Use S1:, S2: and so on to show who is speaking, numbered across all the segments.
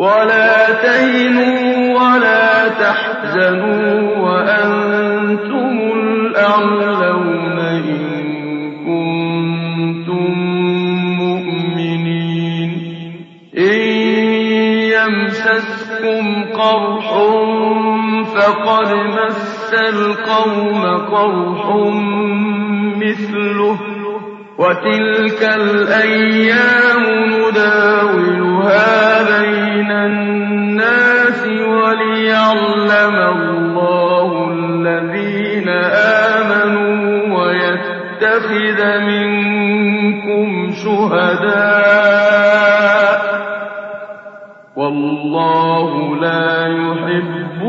S1: ولا تهنوا ولا تحزنوا وأنتم الأعلون إن كنتم مؤمنين إن يمسسكم قرح فقد مس القوم قرح مثله وتلك الأيام نداولها بين الناس وليعلم الله الذين آمنوا ويتخذ منكم شهداء والله لا يحب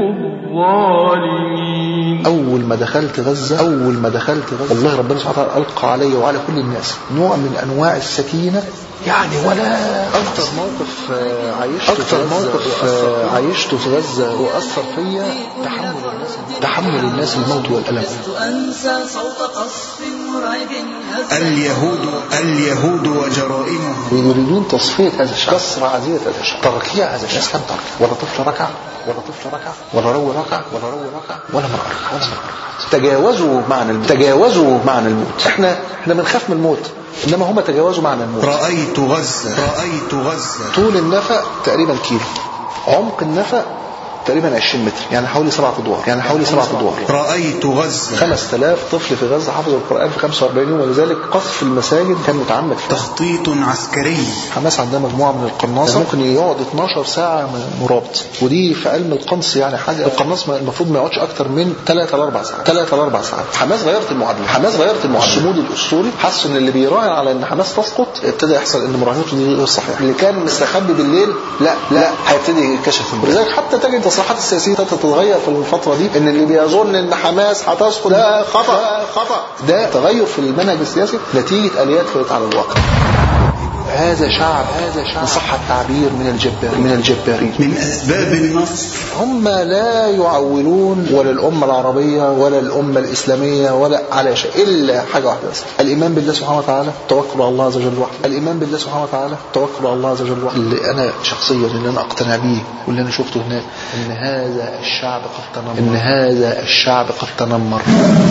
S1: الظالمين
S2: أول ما دخلت غزة أول ما دخلت غزة والله ربنا سبحانه وتعالى ألقى علي وعلى كل الناس نوع من أنواع السكينة يعني ولا
S3: أكتر موقف آه، عايشته
S2: أكتر
S3: في غزة
S2: موقف
S3: وأثر
S2: آه، عايشته في غزة
S3: وأثر فيا
S2: تحمل الناس تحمل الناس الموت والألم
S4: لست أنسى صوت قصف مرعب هز
S5: اليهود اليهود وجرائمهم
S2: يريدون تصفية هذا الشعب كسر عزيزة هذا الشعب تركيع هذا الشعب كم ترك ولا طفل ركع ولا طفل ركع ولا روي ركع ولا روي ركع ولا مرة ركع ولا مرة ركع تجاوزوا معنى الموت تجاوزوا معنى الموت احنا احنا بنخاف من الموت انما هم تجاوزوا معنى الموت
S5: رأيت غزة رأيت غزة
S2: طول النفق تقريبا كيلو عمق النفق تقريبا 20 متر يعني حوالي سبعة ادوار يعني حوالي سبعة ادوار
S5: رأيت غزة
S2: 5000 طفل في غزة حفظوا القرآن في 45 يوم ولذلك قصف المساجد كان متعمد فيه
S5: تخطيط عسكري
S2: حماس عندها مجموعة من القناصة ممكن يقعد 12 ساعة مرابط ودي في علم القنص يعني حاجة القناص ما- المفروض ما يقعدش أكتر من 3 ل 4 ساعات 3 ل 4 ساعات حماس غيرت المعادلة حماس غيرت المعادلة الصمود الأسطوري حسوا إن اللي بيراهن على إن حماس تسقط ابتدى يحصل إن مراهنته دي غير صحيحة اللي كان مستخبي بالليل لا لا هيبتدي يتكشف ولذلك حتى تجد التصريحات السياسية تتغير في الفترة دي إن اللي بيظن إن حماس هتسقط ده خطأ خطأ ده تغير في المنهج السياسي نتيجة آليات فاتت على الواقع هذا شعب هذا شعب إن صح التعبير من الجبار من الجبارين
S5: من أسباب النصر
S2: هم لا يعولون ولا الأمة العربية ولا الأمة الإسلامية ولا على شيء إلا حاجة واحدة بس الإيمان بالله سبحانه وتعالى توكل على الله عز وجل وحده الإيمان بالله سبحانه وتعالى توكل على الله عز وجل وحده اللي أنا شخصيا اللي أنا أقتنع بيه واللي أنا شفته هناك إن هذا الشعب قد تنمر إن هذا الشعب قد تنمر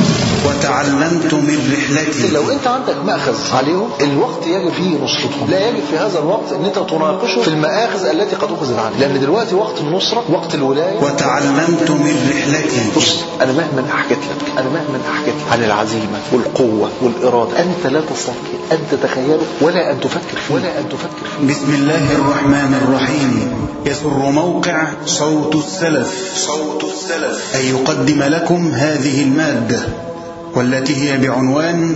S5: وتعلمت من رحلتي
S2: لو انت عندك مأخذ عليهم الوقت يجب فيه نصرتهم لا يجب في هذا الوقت ان انت تناقشه في المآخذ التي قد أخذ عنه لان دلوقتي وقت النصرة وقت الولاية
S5: وتعلمت من رحلتي
S2: بص انا مهما حكيت لك انا مهما حكيت لك عن العزيمه والقوه والاراده انت لا تستطيع ان تتخيله ولا ان تفكر فيه ولا ان تفكر فيه
S5: بسم الله الرحمن الرحيم يسر موقع صوت السلف صوت السلف أن يقدم لكم هذه المادة والتي هي بعنوان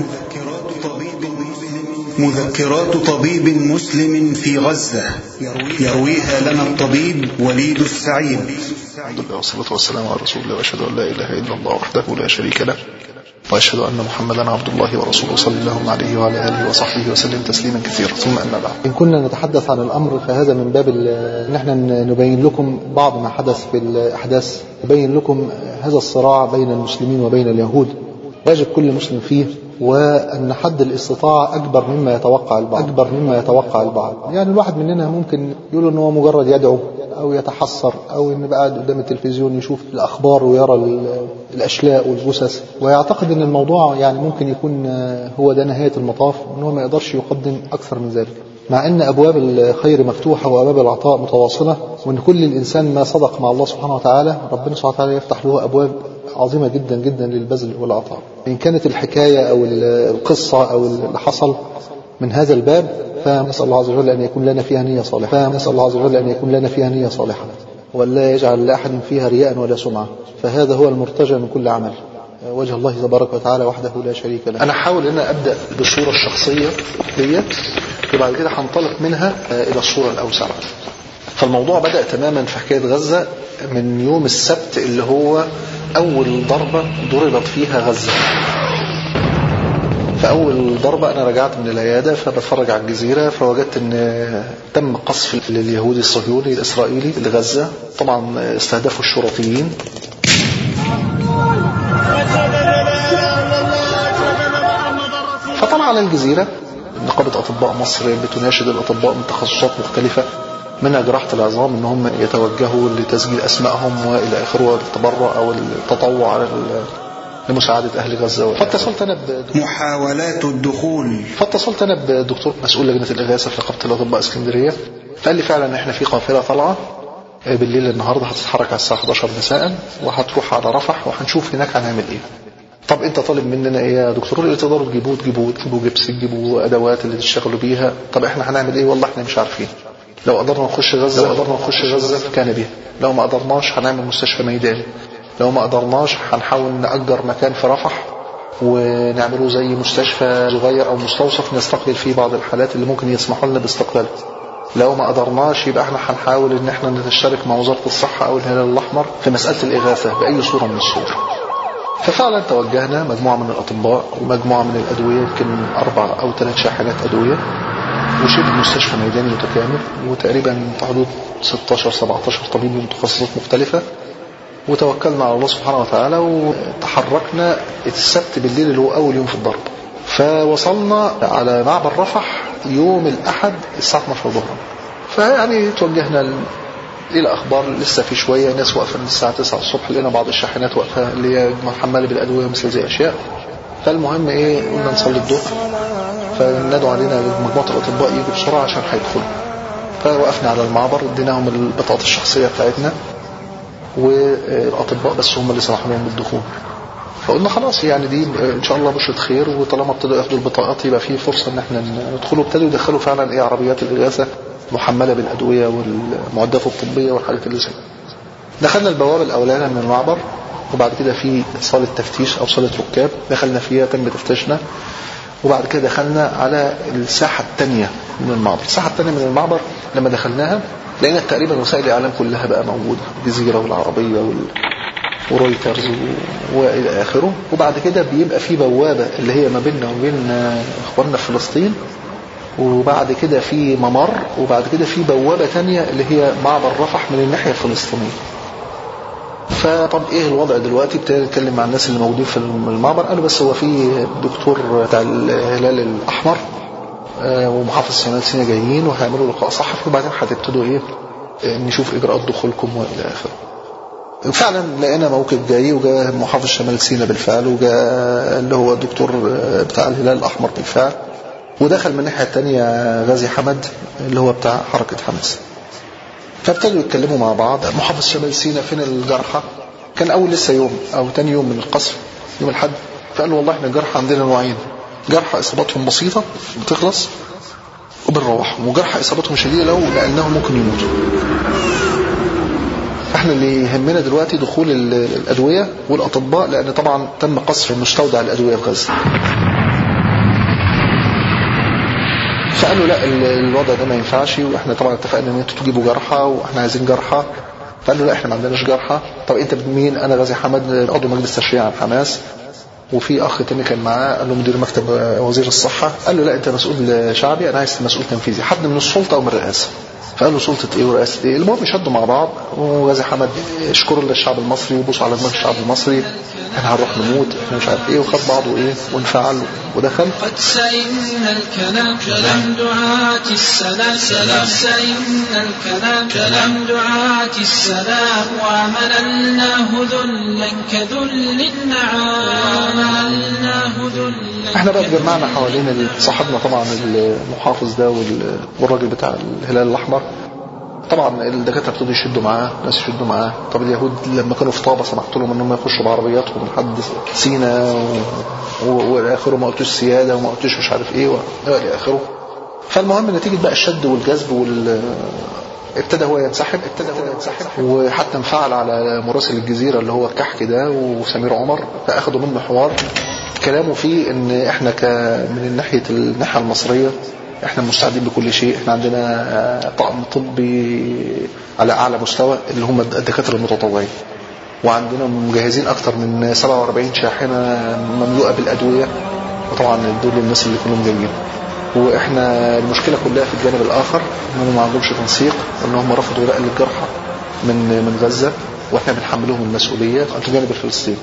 S5: مذكرات طبيب مسلم في غزة يرويها لنا الطبيب وليد السعيد
S2: الحمد لله والصلاة والسلام على رسول الله وأشهد أن لا إله إلا الله وحده لا شريك له وأشهد أن محمدا عبد الله ورسوله صلى الله عليه وعلى آله وصحبه وسلم تسليما كثيرا ثم أما بعد
S3: إن كنا نتحدث عن الأمر فهذا من باب ال- إن احنا نبين لكم بعض ما حدث في الأحداث نبين لكم هذا الصراع بين المسلمين وبين اليهود يجب كل مسلم فيه وأن حد الاستطاعة أكبر مما يتوقع البعض أكبر مما يتوقع البعض يعني الواحد مننا ممكن يقول إن هو مجرد يدعو أو يتحسر أو إن بقى قاعد قدام التلفزيون يشوف الأخبار ويرى ال- الأشلاء والجثث ويعتقد إن الموضوع يعني ممكن يكون آه، هو ده نهاية المطاف وإن هو ما يقدرش يقدم أكثر من ذلك مع ان ابواب الخير مفتوحه وابواب العطاء متواصله وان كل الانسان ما صدق مع الله سبحانه وتعالى ربنا سبحانه وتعالى يفتح له ابواب عظيمه جدا جدا للبذل والعطاء. ان كانت الحكايه او القصه او اللي حصل من هذا الباب فنسال الله عز وجل ان يكون لنا فيها نيه صالحه، فنسال الله عز وجل ان يكون لنا فيها نيه صالحه. وان لا يجعل لاحد فيها رياء ولا سمعه، فهذا هو المرتجى من كل عمل. وجه الله تبارك وتعالى وحده لا شريك له.
S2: أنا حاول أن أبدأ بالصورة الشخصية ديت وبعد كده هنطلق منها آه، إلى الصورة الأوسع فالموضوع بدأ تماما في حكاية غزة من يوم السبت اللي هو أول ضربة ضربت فيها غزة فأول ضربة أنا رجعت من العيادة فبتفرج على الجزيرة فوجدت أن تم قصف لليهودي الصهيوني الإسرائيلي لغزة طبعا استهدفوا الشرطيين فطلع على الجزيرة نقابة أطباء مصر بتناشد الأطباء من تخصصات مختلفة منها جراحة العظام ان هم يتوجهوا لتسجيل اسمائهم والى اخره والتبرع او التطوع على ال- لمساعدة اهل غزة فاتصلت انا ب-
S5: محاولات الدخول
S2: فاتصلت انا بدكتور مسؤول لجنه الاغاثه في نقابه الاطباء اسكندريه فقال لي فعلا احنا في قافله طالعه بالليل النهارده هتتحرك على الساعه 11 مساء وهتروح على رفح وهنشوف هناك هنعمل ايه طب انت طالب مننا ايه يا دكتور اللي تقدروا تجيبوه تجيبوه تجيبوا جبس تجيبوا ادوات اللي تشتغلوا بيها طب احنا هنعمل ايه والله احنا مش عارفين لو قدرنا نخش غزه لو قدرنا نخش غزه كان بها لو ما قدرناش هنعمل مستشفى ميداني لو ما قدرناش هنحاول نأجر مكان في رفح ونعمله زي مستشفى صغير او مستوصف نستقبل فيه بعض الحالات اللي ممكن يسمحوا لنا باستقبالها لو ما قدرناش يبقى احنا هنحاول ان احنا نشترك مع وزاره الصحه او الهلال الاحمر في مساله الاغاثه باي صوره من الصور. ففعلا توجهنا مجموعه من الاطباء ومجموعه من الادويه يمكن اربع او ثلاث شاحنات ادويه وشبه مستشفى ميداني متكامل وتقريبا في حدود 16 17 طبيب من تخصصات مختلفه وتوكلنا على الله سبحانه وتعالى وتحركنا السبت بالليل اللي هو اول يوم في الضرب فوصلنا على معبر رفح يوم الاحد الساعه 12 ظهرا فيعني توجهنا ل- الى اخبار لسه في شويه ناس واقفه من الساعه 9 الصبح لقينا بعض الشاحنات واقفه اللي هي محمله بالادويه ومثل زي اشياء فالمهم ايه قلنا نصلي الظهر فنادوا علينا مجموعه الاطباء يجوا بسرعه عشان هيدخلوا فوقفنا على المعبر اديناهم البطاقات الشخصيه بتاعتنا والاطباء بس هم اللي سمحوا لهم بالدخول فقلنا خلاص يعني دي ان شاء الله بشرة خير وطالما ابتدوا ياخدوا البطاقات يبقى في فرصه ان احنا ندخل وابتدوا يدخلوا فعلا ايه عربيات الاغاثه محمله بالادويه والمعدات الطبيه والحاجات اللي زي كده. دخلنا البوابه الاولانيه من المعبر وبعد كده في صاله تفتيش او صاله ركاب دخلنا فيها تم تفتيشنا وبعد كده دخلنا على الساحه الثانيه من المعبر الساحه الثانيه من المعبر لما دخلناها لقينا تقريبا وسائل الاعلام كلها بقى موجوده الجزيره والعربيه وال ورويترز و- والى اخره وبعد كده بيبقى في بوابه اللي هي ما بيننا وبين آه، اخواننا في فلسطين وبعد كده في ممر وبعد كده في بوابه تانية اللي هي معبر رفح من الناحيه الفلسطينيه فطب ايه الوضع دلوقتي ابتدينا نتكلم مع الناس اللي موجودين في المعبر قالوا بس هو في دكتور بتاع الهلال الاحمر آه، ومحافظ شمال سيناء جايين وهيعملوا لقاء صحفي وبعدين هتبتدوا ايه آه، نشوف اجراءات دخولكم والى اخره فعلا لقينا موكب جاي وجاء محافظ شمال سيناء بالفعل وجاء اللي هو الدكتور بتاع الهلال الاحمر بالفعل ودخل من الناحيه الثانيه غازي حمد اللي هو بتاع حركه حماس فابتدوا يتكلموا مع بعض محافظ شمال سيناء فين الجرحى كان اول لسه يوم او ثاني يوم من القصف يوم الاحد فقالوا والله احنا الجرحى عندنا نوعين جرحى اصاباتهم بسيطه بتخلص وبنروحهم وجرحى اصابتهم شديده لو لانهم ممكن يموتوا احنا اللي يهمنا دلوقتي دخول ال- الادويه والاطباء لان طبعا تم قصف مستودع الادويه في غزه. فقالوا لا ال- الوضع ده ما ينفعش واحنا طبعا اتفقنا ان انتوا تجيبوا جرحى واحنا عايزين جرحى فقالوا لا احنا ما عندناش جرحى طب انت مين انا غازي حمد عضو مجلس تشريع عن حماس وفي اخ تاني كان معاه قال له مدير مكتب وزير الصحه قال له لا انت مسؤول شعبي انا عايز مسؤول تنفيذي حد من السلطه او من الرئاسه فقال له سلطه ايه ورئاسه ايه المهم شدوا مع بعض وغازي حمد اشكروا للشعب المصري وبوسوا على دماغ الشعب المصري احنا هنروح نموت احنا مش عارف ايه وخد بعضه ايه وانفعل ودخل
S4: قد سئمنا الكلام كلام دعاة السلام سلام سئمنا الكلام كلام دعاة السلام وعملناه ذلا كذل النعام وعملناه ذلا
S2: احنا بقى اتجمعنا حوالين صاحبنا طبعا المحافظ ده وال- والراجل بتاع الهلال الاحمر طبعا الدكاتره ابتدوا يشدوا معاه ناس يشدوا معاه طب اليهود لما كانوا في طابه سمحت لهم انهم يخشوا بعربياتهم لحد سينا و- و- والى اخره ما قلتوش سياده وما قلتوش مش عارف ايه والى اخره فالمهم نتيجه بقى الشد والجذب وال ابتدى هو ينسحب ابتدى هو ينسحب وحتى انفعل على مراسل الجزيره اللي هو الكحك ده وسمير عمر فاخدوا منه حوار كلامه فيه ان احنا ك من ناحيه الناحيه المصريه احنا مستعدين بكل شيء احنا عندنا آه، طقم طبي على اعلى مستوى اللي هم الدكاتره المتطوعين وعندنا مجهزين اكتر من 47 شاحنه مملوءه بالادويه وطبعا دول الناس اللي كلهم جايين واحنا المشكله كلها في الجانب الاخر انهم ما عندهمش تنسيق وان هم رفضوا نقل الجرحى من من غزه واحنا بنحملهم المسؤوليه عن الجانب الفلسطيني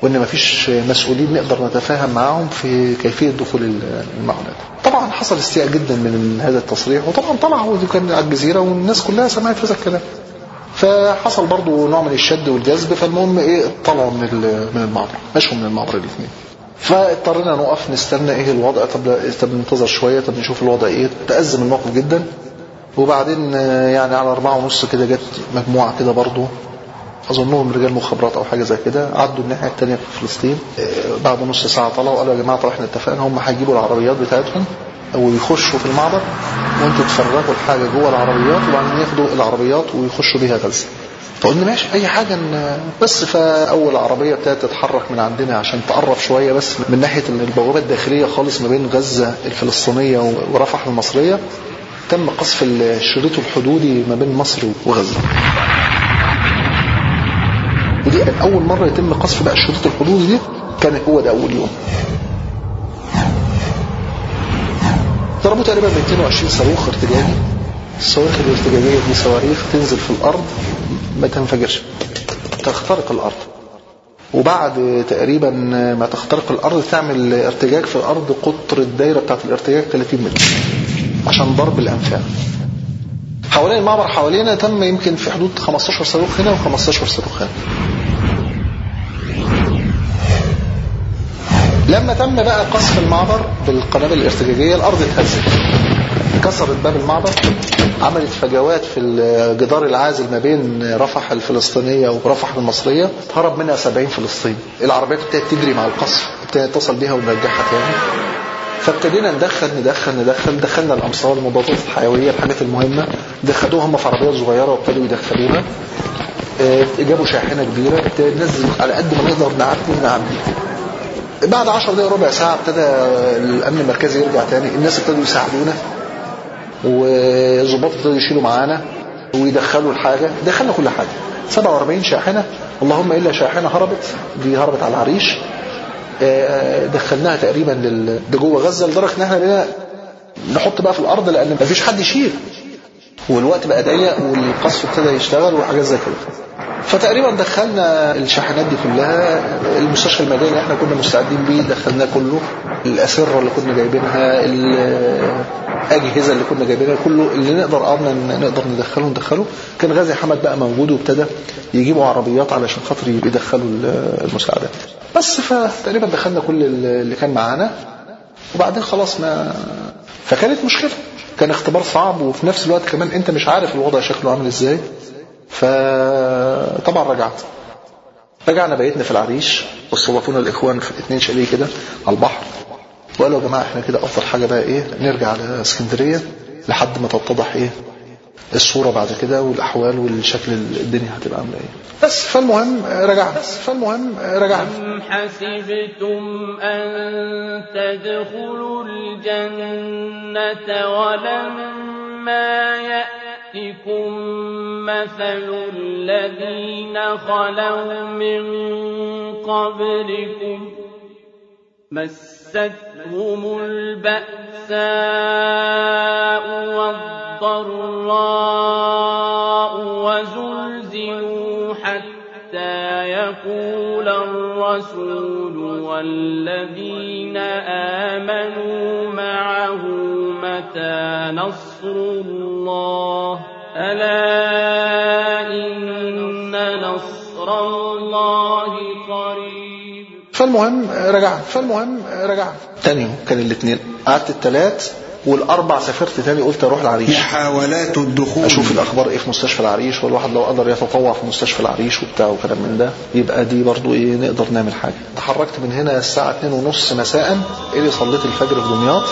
S2: وان مفيش مسؤولين نقدر نتفاهم معاهم في كيفيه دخول المعونات. طبعا حصل استياء جدا من هذا التصريح وطبعا طلعوا ودي كان على الجزيره والناس كلها سمعت هذا الكلام. فحصل برضو نوع من الشد والجذب فالمهم ايه طلعوا من من المعبر مشوا من المعبر الاثنين. فاضطرينا نقف نستنى ايه الوضع طب طب ننتظر شويه طب نشوف الوضع ايه تأزم الموقف جدا وبعدين يعني على أربعة ونص كده جت مجموعة كده برضو أظنهم رجال مخابرات أو حاجة زي كده عدوا الناحية التانية في فلسطين بعد نص ساعة طلعوا قالوا يا جماعة طب احنا اتفقنا هم هيجيبوا العربيات بتاعتهم ويخشوا في المعبر وانتوا تفرغوا الحاجة جوه العربيات وبعدين ياخدوا العربيات ويخشوا بيها غزة فقلنا ماشي اي حاجة بس فاول عربية ابتدت تتحرك من عندنا عشان تقرب شوية بس من ناحية البوابة الداخلية خالص ما بين غزة الفلسطينية ورفح المصرية تم قصف الشريط الحدودي ما بين مصر وغزة ودي أول مرة يتم قصف بقى الشريط الحدودي دي كان هو ده أول يوم ضربوا تقريبا 220 صاروخ ارتجاجي الصواريخ الارتجاجية دي صواريخ تنزل في الأرض ما تنفجرش تخترق الأرض وبعد تقريبا ما تخترق الأرض تعمل ارتجاج في الأرض قطر الدايرة بتاعت الارتجاج 30 متر عشان ضرب الأنفاق حوالين المعبر حوالينا تم يمكن في حدود 15 صاروخ هنا و15 صاروخ هنا لما تم بقى قصف المعبر بالقنابل الارتجاجية الأرض اتهزت كسرت باب المعبر عملت فجوات في الجدار العازل ما بين رفح الفلسطينية ورفح المصرية هرب منها 70 فلسطيني العربيات ابتدت تجري مع القصف ابتدت نتصل بيها ونرجعها تاني فابتدينا ندخل ندخل ندخل دخلنا الامصار المضادات الحيويه الحاجات المهمه دخلوها هم في عربيات صغيره وابتدوا يدخلوها اه جابوا شاحنه كبيره ننزل على قد ما نقدر نعدي نعدي بعد 10 دقائق ربع ساعه ابتدى الامن المركزي يرجع تاني الناس ابتدوا يساعدونا والظباط ابتدوا يشيلوا معانا ويدخلوا الحاجه دخلنا كل حاجه 47 شاحنه اللهم الا شاحنه هربت دي هربت على العريش دخلناها تقريبا لل... جوه غزه لدرجه ان احنا بقينا نحط بقى في الارض لان مفيش حد يشيل والوقت بقى ضيق والقصف ابتدى يشتغل وحاجات زي كده فتقريبا دخلنا الشاحنات دي كلها المستشفى المدني اللي احنا كنا مستعدين بيه دخلناه كله الاسره اللي كنا جايبينها الاجهزه اللي كنا جايبينها كله اللي نقدر قرنا نقدر ندخله ندخله كان غازي حمد بقى موجود وابتدى يجيبوا عربيات علشان خاطر يدخلوا المساعدات بس فتقريبا دخلنا كل اللي كان معانا وبعدين خلاص ما فكانت مشكله كان اختبار صعب وفي نفس الوقت كمان انت مش عارف الوضع شكله عامل ازاي فطبعا رجعت رجعنا بيتنا في العريش واستضافونا الاخوان في اتنين شاليه كده على البحر وقالوا يا جماعه احنا كده افضل حاجه بقى ايه نرجع على اسكندريه لحد ما تتضح ايه الصوره بعد كده والاحوال والشكل الدنيا هتبقى عامله ايه بس فالمهم رجعنا فالمهم رجعنا
S6: أم حسبتم أن تدخلوا الجنة ولما يأتكم مثل الذين خلوا من قبلكم مستهم البأساء والضراء وزلزلوا حتى يقول الرسول والذين آمنوا معه متى نصر الله ألا إن نصر الله قريب
S2: فالمهم رجعنا فالمهم رجعنا تاني يوم كان الاثنين قعدت الثلاث والاربع سافرت تاني قلت اروح العريش
S5: محاولات الدخول
S2: اشوف الاخبار ايه في مستشفى العريش والواحد لو قدر يتطوع في مستشفى العريش وبتاع وكلام من ده يبقى دي برضو ايه نقدر نعمل حاجه تحركت من هنا الساعه 2 ونص مساء الي صليت الفجر في دمياط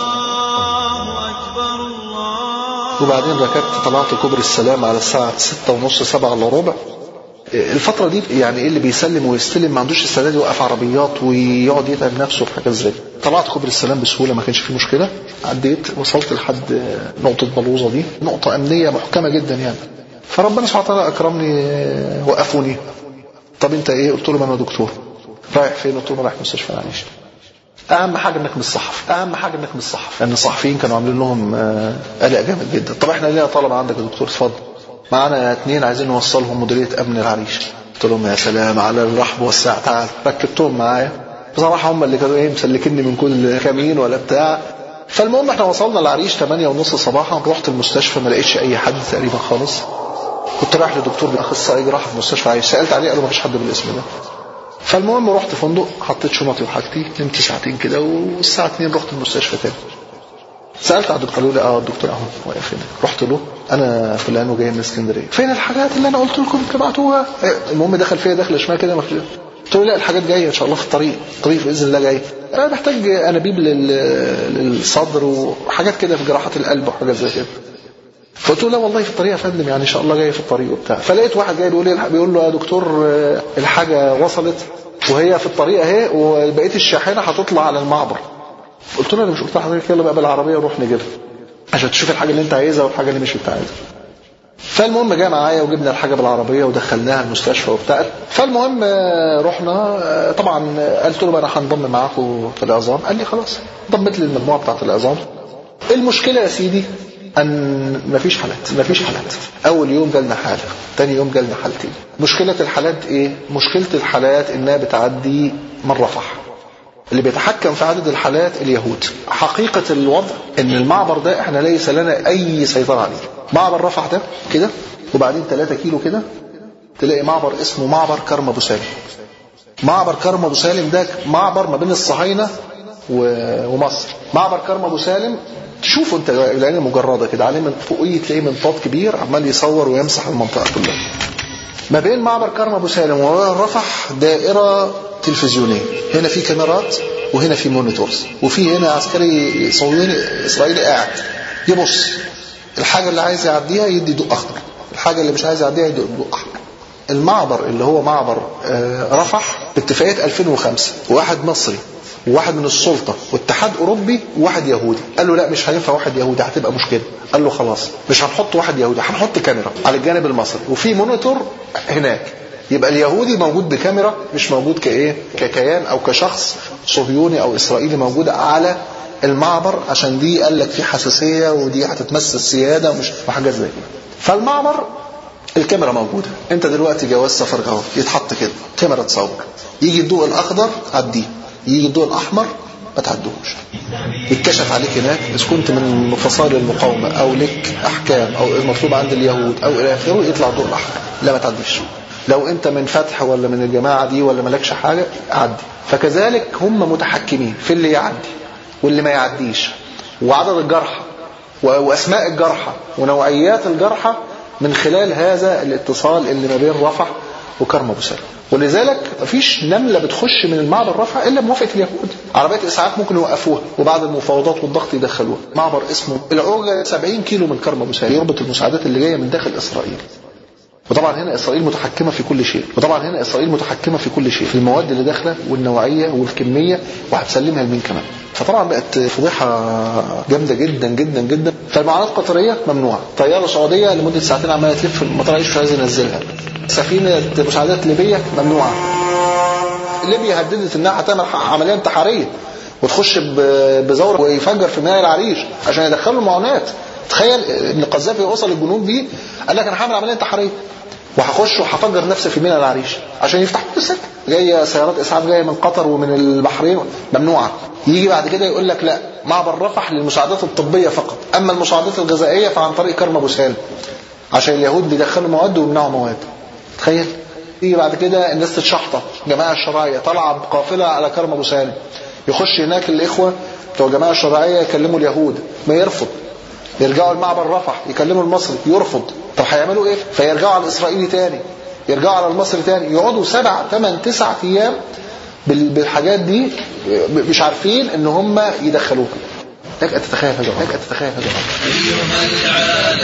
S2: وبعدين ركبت طلعت كوبري السلام على الساعه 6 ونص 7 الا ربع الفترة دي يعني ايه اللي بيسلم ويستلم ما عندوش استعداد يوقف عربيات ويقعد يتعب نفسه في حاجات زي طلعت كوبري السلام بسهولة ما كانش فيه مشكلة عديت وصلت لحد نقطة بلوزة دي نقطة أمنية محكمة جدا يعني فربنا سبحانه وتعالى أكرمني وقفوني طب أنت إيه قلت لهم أنا دكتور رايح فين قلت لهم رايح مستشفى العريش اهم حاجه انك مش صحفي اهم حاجه انك مش صحفي لان الصحفيين كانوا عاملين لهم قلق جامد جدا طب احنا لينا طلبه عندك يا دكتور اتفضل معانا اثنين عايزين نوصلهم مديريه امن العريش قلت لهم يا سلام على الرحب والسعة تعال ركبتهم معايا بصراحة هم اللي كانوا ايه مسلكني من كل كمين ولا بتاع فالمهم احنا وصلنا العريش 8 ونص صباحا رحت المستشفى ما لقيتش اي حد تقريبا خالص كنت رايح لدكتور اخصائي جراحه في مستشفى عايش سالت عليه قالوا ما فيش حد بالاسم ده فالمهم رحت فندق حطيت شنطي وحاجتي نمت ساعتين كده والساعه 2 رحت المستشفى تاني سالت على الدكتور قالوا لي اه الدكتور اهو واقف هنا رحت له انا فلان وجاي من اسكندريه فين الحاجات اللي انا قلت لكم تبعتوها المهم دخل فيا دخل شمال كده ما فيش قلت له لا الحاجات جايه ان شاء الله في الطريق الطريق باذن الله جاي انا محتاج انابيب لل- للصدر وحاجات كده في جراحه القلب وحاجات زي كده فقلت له لا والله في الطريق يا فندم يعني ان شاء الله جاي في الطريق وبتاع فلقيت واحد جاي بيقول لي بيقول له يا دكتور آه، الحاجه وصلت وهي في الطريق اهي وبقيه الشاحنه هتطلع على المعبر قلت له انا مش قلت لحضرتك يلا بقى بالعربيه ونروح نجيبها عشان تشوف الحاجه اللي انت عايزها والحاجه اللي مش انت عايزها فالمهم جه معايا وجبنا الحاجه بالعربيه ودخلناها المستشفى وبتاع فالمهم آه، رحنا آه، طبعا آه، قلت له بقى انا هنضم معاكم في العظام قال لي خلاص ضمت لي المجموعه بتاعت العظام المشكله يا سيدي ان مفيش حالات مفيش حالات اول يوم جالنا حاله تاني يوم جالنا حالتين مشكله الحالات ايه مشكله الحالات انها بتعدي من رفح اللي بيتحكم في عدد الحالات اليهود حقيقة الوضع ان المعبر ده احنا ليس لنا اي سيطرة عليه معبر رفح ده كده وبعدين 3 كيلو كده تلاقي معبر اسمه معبر كرم ابو سالم معبر كرم ابو سالم ده معبر ما بين الصهاينة و- ومصر معبر كرم ابو سالم تشوفوا انت العين المجرده كده عليه من فوقيه تلاقيه منطاد كبير عمال يصور ويمسح المنطقه كلها ما بين معبر كرم ابو سالم ورفح دائره تلفزيونيه هنا في كاميرات وهنا في مونيتورز وفي هنا عسكري صهيوني اسرائيلي قاعد يبص الحاجه اللي عايز يعديها يدي ضوء اخضر الحاجه اللي مش عايز يعديها يدي ضوء احمر المعبر اللي هو معبر آه، رفح باتفاقيه 2005 واحد مصري وواحد من السلطة واتحاد أوروبي وواحد يهودي قال له لا مش هينفع واحد يهودي هتبقى مشكلة قال له خلاص مش هنحط واحد يهودي هنحط كاميرا على الجانب المصري وفي مونيتور هناك يبقى اليهودي موجود بكاميرا مش موجود كايه ككيان او كشخص صهيوني او اسرائيلي موجود على المعبر عشان دي قال لك في حساسيه ودي هتتمس السياده ومش وحاجات زي كده فالمعبر الكاميرا موجوده انت دلوقتي جواز سفر اهو يتحط كده كاميرا تصور يجي الضوء الاخضر عديه يجي الضوء الاحمر ما تعدوش يتكشف عليك هناك اذا كنت من فصائل المقاومه او لك احكام او المطلوب عند اليهود او الى اخره يطلع الضوء الاحمر لا ما تعديش لو انت من فتح ولا من الجماعه دي ولا مالكش حاجه عدي فكذلك هم متحكمين في اللي يعدي واللي ما يعديش وعدد الجرحى و- واسماء الجرحى ونوعيات الجرحى من خلال هذا الاتصال اللي ما بين رفح وكرم ابو سالم ولذلك مفيش نمله بتخش من المعبر رفح الا بموافقه اليهود عربيات اسعاف ممكن يوقفوها وبعد المفاوضات والضغط يدخلوها معبر اسمه العوجه 70 كيلو من كرم ابو سالم يربط المساعدات اللي جايه من داخل اسرائيل وطبعا هنا اسرائيل متحكمه في كل شيء وطبعا هنا اسرائيل متحكمه في كل شيء في المواد اللي داخله والنوعيه والكميه وهتسلمها لمين كمان فطبعا بقت فضيحه جامده جدا جدا جدا فالمعاناه القطريه ممنوعه طياره سعوديه لمده ساعتين عماله تلف في المطار عيش مش عايز ينزلها سفينه مساعدات ليبيه ممنوعه ليبيا هددت انها هتعمل عمليه انتحاريه وتخش ب- بزور ويفجر في مياه العريش عشان يدخلوا المعونات تخيل ان القذافي وصل الجنود دي قال لك انا هعمل عمليه انتحاريه وهخش وهفجر نفسي في ميناء العريش عشان يفتحوا لي السكه جايه سيارات اسعاف جايه من قطر ومن البحرين ممنوعه يجي بعد كده يقول لك لا معبر رفح للمساعدات الطبيه فقط اما المساعدات الغذائيه فعن طريق كرم ابو سالم عشان اليهود بيدخلوا مواد ويمنعوا مواد تخيل يجي بعد كده الناس تتشحطط جماعه الشرعيه طالعه بقافله على كرم ابو سالم يخش هناك الاخوه بتوع الجماعه الشرعيه يكلموا اليهود ما يرفض يرجعوا المعبر رفح يكلموا المصري يرفض طب هيعملوا ايه فيرجعوا على الاسرائيلي تاني يرجعوا على المصري تاني يقعدوا سبع ثمان تسع ايام بال- بالحاجات دي مش عارفين ان هم يدخلوها لك ان تتخيل هذا الامر لك ان تتخيل هذا الامر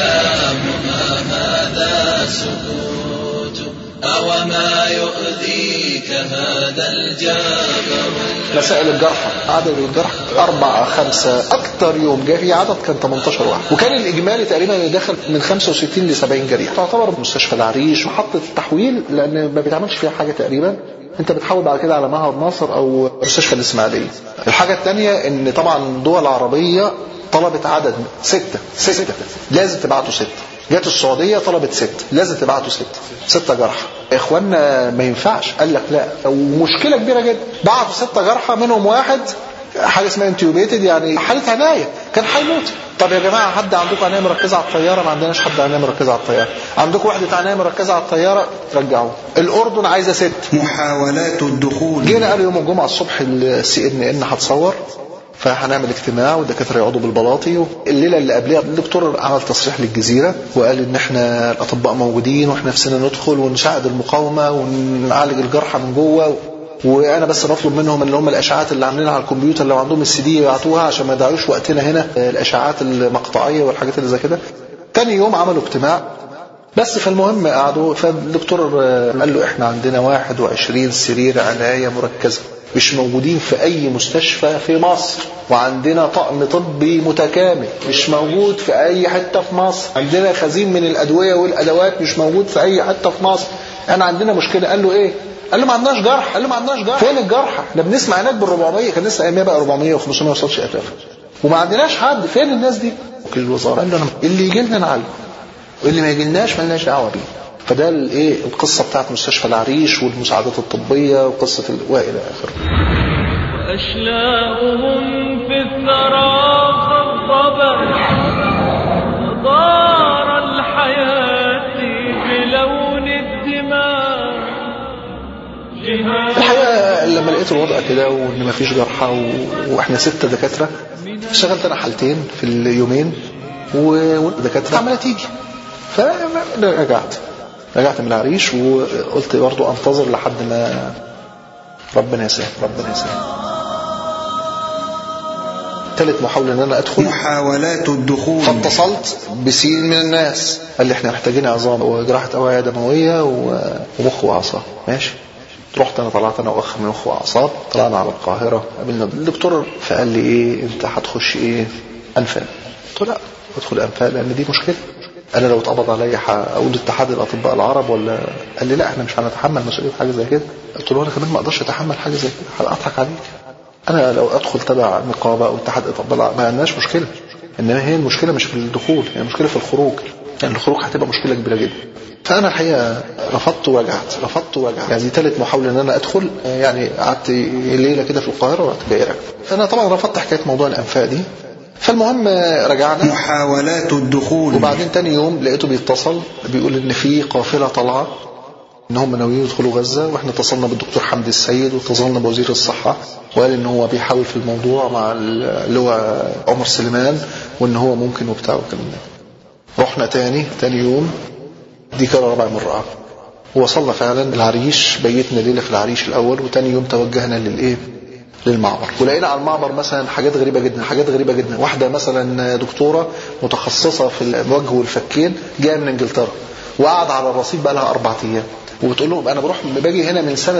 S4: أوما يؤذيك هذا الجبر
S2: مسائل الجرحى عدد الجرحى أربعة خمسة أكتر يوم جه في عدد كان 18 واحد وكان الإجمالي تقريبا اللي دخل من 65 ل 70 جريح تعتبر مستشفى العريش محطة التحويل لأن ما بيتعملش فيها حاجة تقريبا انت بتحول بعد كده على معهد ناصر او مستشفى الاسماعيليه. الحاجه الثانيه ان طبعا الدول العربيه طلبت عدد ستة ستة لازم تبعتوا ستة جت السعوديه طلبت ست لازم تبعتوا ست ستة جرحى اخواننا ما ينفعش قال لك لا ومشكله كبيره جدا بعتوا ستة جرحى منهم واحد حاجه اسمها انتيوبيتد يعني حاله عنايه كان هيموت طب يا جماعه حد عندكم عنايه مركزه على الطياره ما عندناش حد عنايه مركزه على الطياره عندكم وحده عنايه مركزه على الطياره ترجعوه الاردن عايزه ست
S5: محاولات الدخول
S2: جينا قالوا يوم الجمعه الصبح السي ان ان هتصور فهنعمل اجتماع والدكاتره يقعدوا بالبلاطي الليله اللي قبلها الدكتور عمل تصريح للجزيره وقال ان احنا الاطباء موجودين واحنا نفسنا ندخل ونساعد المقاومه ونعالج الجرحى من جوه وانا بس بطلب منهم اللي هم الاشعاعات اللي عاملينها على الكمبيوتر لو عندهم السي دي يبعتوها عشان ما يضيعوش وقتنا هنا الاشعاعات المقطعيه والحاجات اللي زي كده تاني يوم عملوا اجتماع بس فالمهم قعدوا فالدكتور قال له احنا عندنا 21 سرير عنايه مركزه مش موجودين في اي مستشفى في مصر وعندنا طقم طبي متكامل مش موجود في اي حته في مصر عندنا خزين من الادويه والادوات مش موجود في اي حته في مصر انا عندنا مشكله قال له ايه قال له ما عندناش جرح قال له ما عندناش جرح فين الجرح احنا بنسمع هناك بال 400 كان لسه ايامها بقى 400 و500 ما وصلش 1000 وما عندناش حد فين الناس دي وكيل الوزاره قال له انا اللي يجي لنا نعالجه واللي ما يجيلناش مالناش دعوه بيه فده الايه القصه بتاعت مستشفى العريش والمساعدات الطبيه وقصه ال... والى اخره
S6: وأشلاؤهم في الثرى خضبت دار الحياة بلون الدماء جهاد
S2: الحقيقه لما لقيت الوضع كده وان ما فيش جرحى و... واحنا ستة دكاتره اشتغلت انا حالتين في اليومين و- والدكاتره عماله تيجي فرجعت رجعت من العريش وقلت برضو انتظر لحد ما ربنا يسهل ربنا يسهل ثالث محاولة ان انا ادخل
S5: محاولات الدخول
S2: فاتصلت بسين من الناس قال لي احنا محتاجين عظام وجراحة اوعية دموية و- ومخ واعصاب ماشي رحت انا طلعت انا واخ من مخ واعصاب طلعنا على القاهرة قابلنا الدكتور فقال لي ايه انت هتخش ايه انفال قلت له لا ادخل انفال لان دي مشكلة انا لو اتقبض عليا اقول اتحاد الاطباء العرب ولا قال لي لا احنا مش هنتحمل مسؤوليه حاجه زي كده قلت له انا كمان ما اقدرش اتحمل حاجه زي كده هضحك عليك انا لو ادخل تبع نقابه او اتحاد الاطباء ما عندناش مشكله انما هي المشكله مش في الدخول هي المشكله في الخروج يعني الخروج هتبقى مشكله كبيره جدا فانا الحقيقه رفضت ورجعت رفضت ورجعت يعني دي ثالث محاوله ان انا ادخل يعني قعدت ليله كده في القاهره ورحت جاي راجع فانا طبعا رفضت حكايه موضوع الانفاق دي فالمهم رجعنا
S5: محاولات الدخول
S2: وبعدين تاني يوم لقيته بيتصل بيقول ان في قافله طالعه ان هم ناويين يدخلوا غزه واحنا اتصلنا بالدكتور حمدي السيد واتصلنا بوزير الصحه وقال ان هو بيحاول في الموضوع مع اللي هو عمر سليمان وان هو ممكن وبتاع والكلام ده رحنا تاني تاني يوم دي كان رابع مره ووصلنا فعلا العريش بيتنا ليله في العريش الاول وتاني يوم توجهنا للايه للمعبر ولقينا على المعبر مثلا حاجات غريبه جدا حاجات غريبه جدا واحده مثلا دكتوره متخصصه في الوجه والفكين جايه من انجلترا وقعد على الرصيف بقى لها اربع ايام وبتقول لهم انا بروح باجي هنا من سنه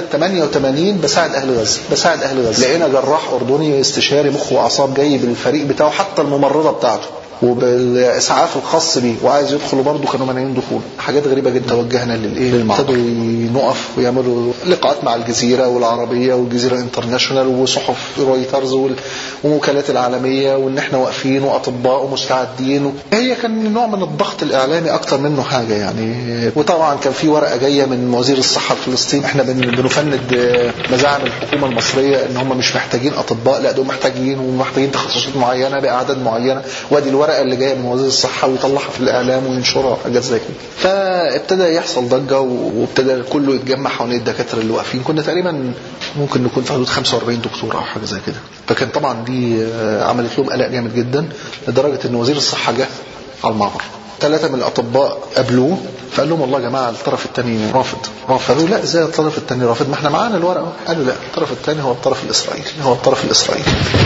S2: 88 بساعد اهل غزه بساعد اهل غزه لقينا جراح اردني استشاري مخ واعصاب جاي بالفريق بتاعه حتى الممرضه بتاعته وبالاسعاف الخاص بيه وعايز يدخلوا برضه كانوا مانعين دخول حاجات غريبه جدا توجهنا للايه للمعبر ابتدوا نقف ويعملوا لقاءات مع الجزيره والعربيه والجزيره انترناشونال وصحف رويترز وال- والوكالات العالميه وان احنا واقفين واطباء ومستعدين هي كان نوع من الضغط الاعلامي اكتر منه حاجه يعني وطبعا كان في ورقه جايه من وزير الصحه الفلسطيني احنا بن- بنفند آه، مزاعم الحكومه المصريه ان هم مش محتاجين اطباء لا دول محتاجين ومحتاجين تخصصات معينه باعداد معينه وادي الورقه اللي جايه من وزير الصحه ويطلعها في الاعلام وينشرها وحاجات زي كده فابتدى يحصل ضجه وابتدى كله يتجمع حوالين الدكاتره اللي واقفين كنا تقريبا ممكن نكون في حدود 45 دكتور او حاجه زي كده فكان طبعا دي آه، عملت لهم قلق جامد جدا لدرجه ان وزير الصحه جه على المعبر ثلاثة من الأطباء قابلوه فقال لهم والله يا جماعة الطرف الثاني رافض رافض قالوا لا ازاي الطرف الثاني رافض ما احنا معانا الورقة قالوا لا الطرف الثاني هو الطرف الإسرائيلي هو الطرف الإسرائيلي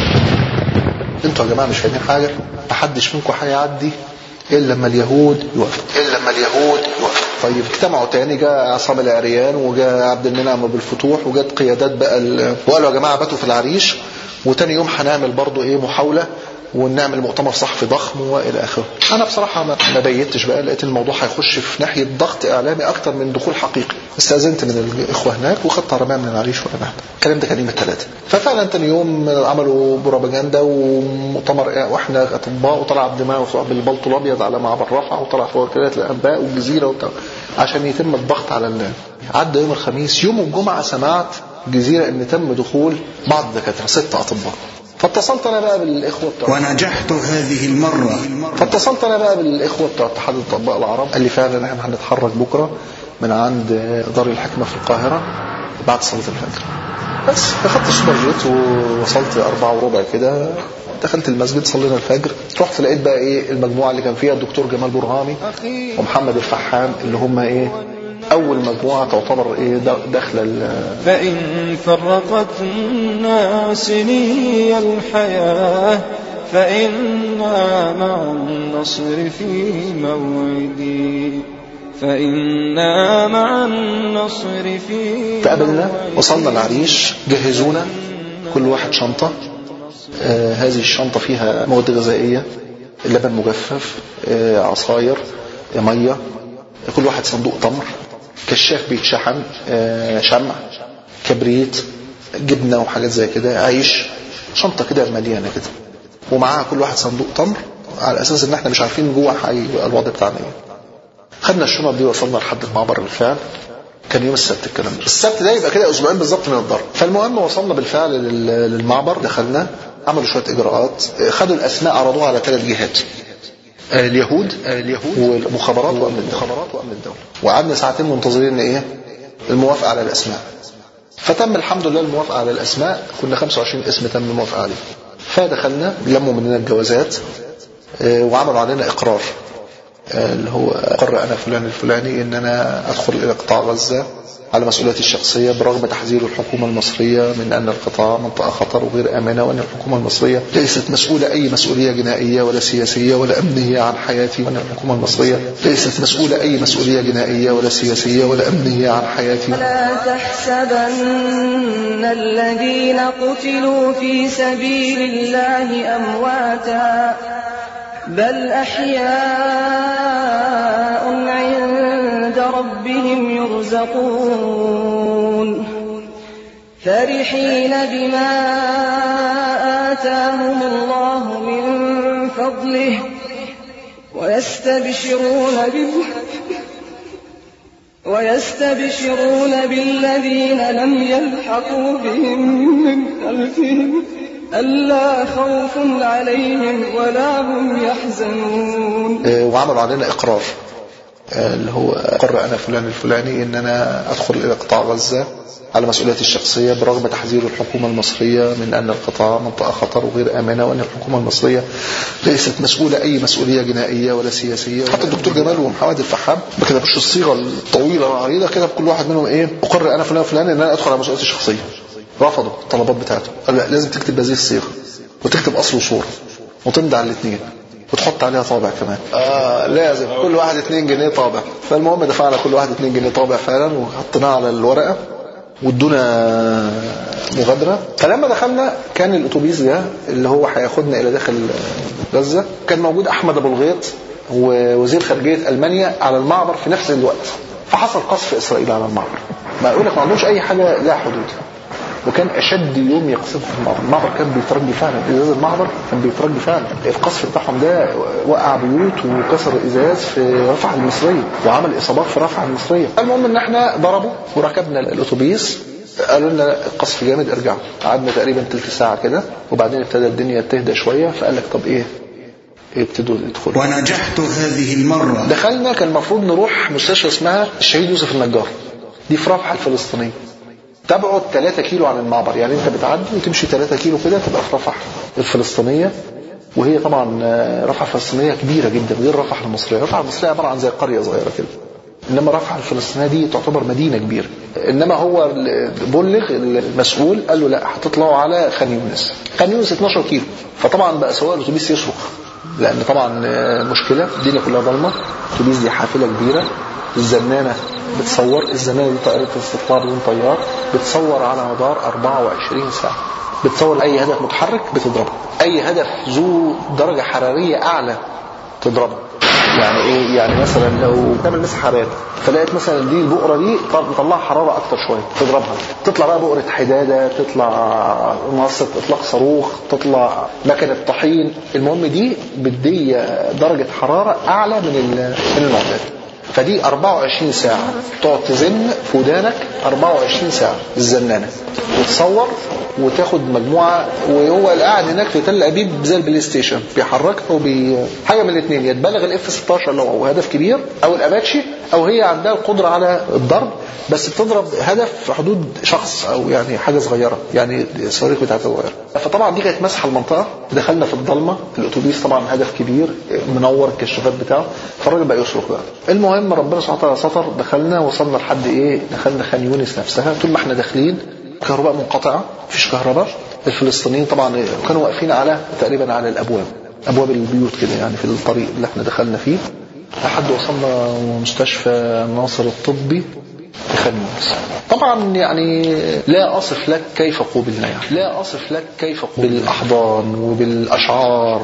S2: انتوا يا جماعة مش فاهمين حاجة محدش منكم هيعدي إلا لما اليهود يوافقوا إلا لما اليهود يوافقوا طيب اجتمعوا تاني جاء عصام العريان وجاء عبد المنعم ابو الفتوح وجت قيادات بقى ال... وقالوا يا جماعة باتوا في العريش وتاني يوم هنعمل برضو ايه محاولة ونعمل مؤتمر صحفي ضخم والى اخره انا بصراحه ما ما بيتش بقى لقيت الموضوع هيخش في ناحيه ضغط اعلامي اكتر من دخول حقيقي استاذنت من الاخوه هناك وخدت عربيه من العريش وانا هناك الكلام ده كان يوم الثلاثاء ففعلا تاني يوم عملوا بروباجندا ومؤتمر واحنا اطباء وطلع عبد المنعم بالبلطو الابيض على معبر رفح وطلع في وكالات الانباء والجزيره وبتاع عشان يتم الضغط على ال عدى يوم الخميس يوم الجمعه سمعت جزيره ان تم دخول بعض الدكاتره ست اطباء فاتصلت انا بقى بالاخوه بتوع
S5: ونجحت هذه المرة
S2: فاتصلت انا بقى بالاخوه بتوع اتحاد الاطباء العرب قال لي فعلا احنا هنتحرك بكره من عند دار الحكمه في القاهره بعد صلاه الفجر بس اخدت السوبر جيت ووصلت أربعة وربع كده دخلت المسجد صلينا الفجر رحت لقيت بقى ايه المجموعه اللي كان فيها الدكتور جمال برهامي ومحمد الفحام اللي هم ايه اول مجموعه تعتبر ايه داخله ال-
S6: فإن فرقت الناس لي الحياة فإنا مع النصر في موعدي فإنا مع النصر في
S2: فقابلنا وصلنا العريش جهزونا كل واحد شنطة آه هذه الشنطة فيها مواد غذائية لبن مجفف آه عصاير آه مية كل واحد صندوق تمر كشاف بيتشحن آه شمع كبريت جبنة وحاجات زي كده عيش شنطة كده مليانة كده ومعاها كل واحد صندوق تمر على اساس ان احنا مش عارفين جوه هيبقى الوضع بتاعنا ايه خدنا الشنط دي وصلنا لحد المعبر بالفعل كان يوم السبت الكلام ده السبت ده يبقى كده اسبوعين بالظبط من الضرب فالمهم وصلنا بالفعل لل- للمعبر دخلنا عملوا شويه اجراءات خدوا الاسماء عرضوها على ثلاث جهات آه، اليهود آه، اليهود والمخابرات وامن المخابرات وامن الدوله وقعدنا ساعتين منتظرين ايه الموافقه على الاسماء فتم الحمد لله الموافقه على الاسماء كنا 25 اسم تم الموافقه عليه فدخلنا لموا مننا الجوازات آه، وعملوا علينا اقرار آه، اللي هو اقر انا فلان الفلاني ان انا ادخل الى قطاع غزه على مسؤوليتي الشخصية برغم تحذير الحكومة المصرية من أن القطاع منطقة خطر وغير آمنة وأن الحكومة المصرية ليست مسؤولة أي مسؤولية جنائية ولا سياسية ولا أمنية عن حياتي وأن الحكومة المصرية ليست مسؤولة أي مسؤولية جنائية ولا سياسية ولا أمنية عن حياتي
S7: ولا تحسبن الذين قتلوا في سبيل الله أمواتا بل أحياء عند ربهم يرزقون فرحين بما آتاهم الله من فضله ويستبشرون بال ويستبشرون بالذين لم يلحقوا بهم من خلفهم ألا خوف عليهم ولا هم يحزنون
S2: آه، وعملوا علينا إقرار آه، اللي هو أقر أنا فلان الفلاني إن أنا أدخل إلى قطاع غزة على مسؤوليتي الشخصية برغم تحذير الحكومة المصرية من أن القطاع منطقة خطر وغير آمنة وأن الحكومة المصرية ليست مسؤولة أي مسؤولية جنائية ولا سياسية حتى الدكتور جمال ومحمد الفحام ما كتبوش الصيغة الطويلة العريضة كده كل واحد منهم إيه أقر أنا فلان فلان إن أنا أدخل على مسؤوليتي الشخصية رفضوا الطلبات بتاعته قال لا لازم تكتب بهذه الصيغة وتكتب أصل وصورة وتمضي على الاثنين وتحط عليها طابع كمان آه لازم كل واحد 2 جنيه طابع فالمهم دفعنا كل واحد 2 جنيه طابع فعلا وحطيناه على الورقه وادونا مغادره فلما دخلنا كان الاتوبيس ده اللي هو هياخدنا الى داخل غزه كان موجود احمد ابو الغيط ووزير خارجيه المانيا على المعبر في نفس الوقت فحصل قصف اسرائيل على المعبر ما يقول لك ما عندهمش اي حاجه لها حدود وكان اشد يوم يقصفوا في المعبر المعبر كان بيترجي فعلا ازاز المعبر كان بيترجي فعلا القصف بتاعهم ده وقع بيوت وكسر ازاز في رفح المصريه وعمل اصابات في رفح المصريه المهم ان احنا ضربوا وركبنا الاتوبيس قالوا لنا القصف جامد ارجعوا قعدنا تقريبا تلت ساعه كده وبعدين ابتدى الدنيا تهدى شويه فقال لك طب ايه ابتدوا يدخلوا
S5: ونجحت هذه المرة
S2: دخلنا كان المفروض نروح مستشفى اسمها الشهيد يوسف النجار دي في رفح الفلسطينيه تبعد 3 كيلو عن المعبر يعني انت بتعدي وتمشي 3 كيلو كده تبقى في رفح الفلسطينيه وهي طبعا آه، رفح الفلسطينيه كبيره جدا غير رفح المصريه رفح المصريه عباره عن زي قريه صغيره كده انما رفح الفلسطينيه دي تعتبر مدينه كبيره انما هو ال- بلغ المسؤول قال له لا هتطلعوا على خان يونس خان يونس 12 كيلو فطبعا بقى سواق الاتوبيس يصرخ لان طبعا آه، مشكله الدنيا كلها ضلمه الاتوبيس دي حافله كبيره الزنانه بتصور الزنانه دي طائره استطلاع بدون طيار بتصور على مدار 24 ساعه بتصور اي هدف متحرك بتضربه اي هدف ذو درجه حراريه اعلى تضربه يعني ايه يعني مثلا لو تعمل مسح حراري فلقيت مثلا دي البقره دي طب مطلعها حراره اكتر شويه تضربها تطلع بقى بقره حداده تطلع منصه اطلاق صاروخ تطلع مكنه طحين المهم دي بدي درجه حراره اعلى من ال- من المعتاد فدي 24 ساعة تقعد تزن في ودانك 24 ساعة الزنانة وتصور وتاخد مجموعة وهو قاعد هناك في تل أبيب زي البلاي ستيشن بيحركها وبي حاجة من الاثنين يا تبلغ الاف 16 لو هو هدف كبير أو الأباتشي أو هي عندها القدرة على الضرب بس بتضرب هدف في حدود شخص أو يعني حاجة صغيرة يعني الصواريخ بتاعتها صغيرة فطبعا دي كانت مسحة المنطقة دخلنا في الضلمة الأتوبيس طبعا هدف كبير منور الكشافات بتاعه فالراجل بقى يصرخ بقى المهم ربنا سبحانه وتعالى ستر دخلنا وصلنا لحد ايه دخلنا خان يونس نفسها طول ما احنا داخلين كهرباء منقطعة مفيش كهرباء الفلسطينيين طبعا كانوا واقفين على تقريبا على الابواب ابواب البيوت كده يعني في الطريق اللي احنا دخلنا فيه لحد وصلنا مستشفى ناصر الطبي في خان يونس طبعا يعني لا اصف لك كيف قوبلنا يعني لا اصف لك كيف قوبلنا بالاحضان وبالاشعار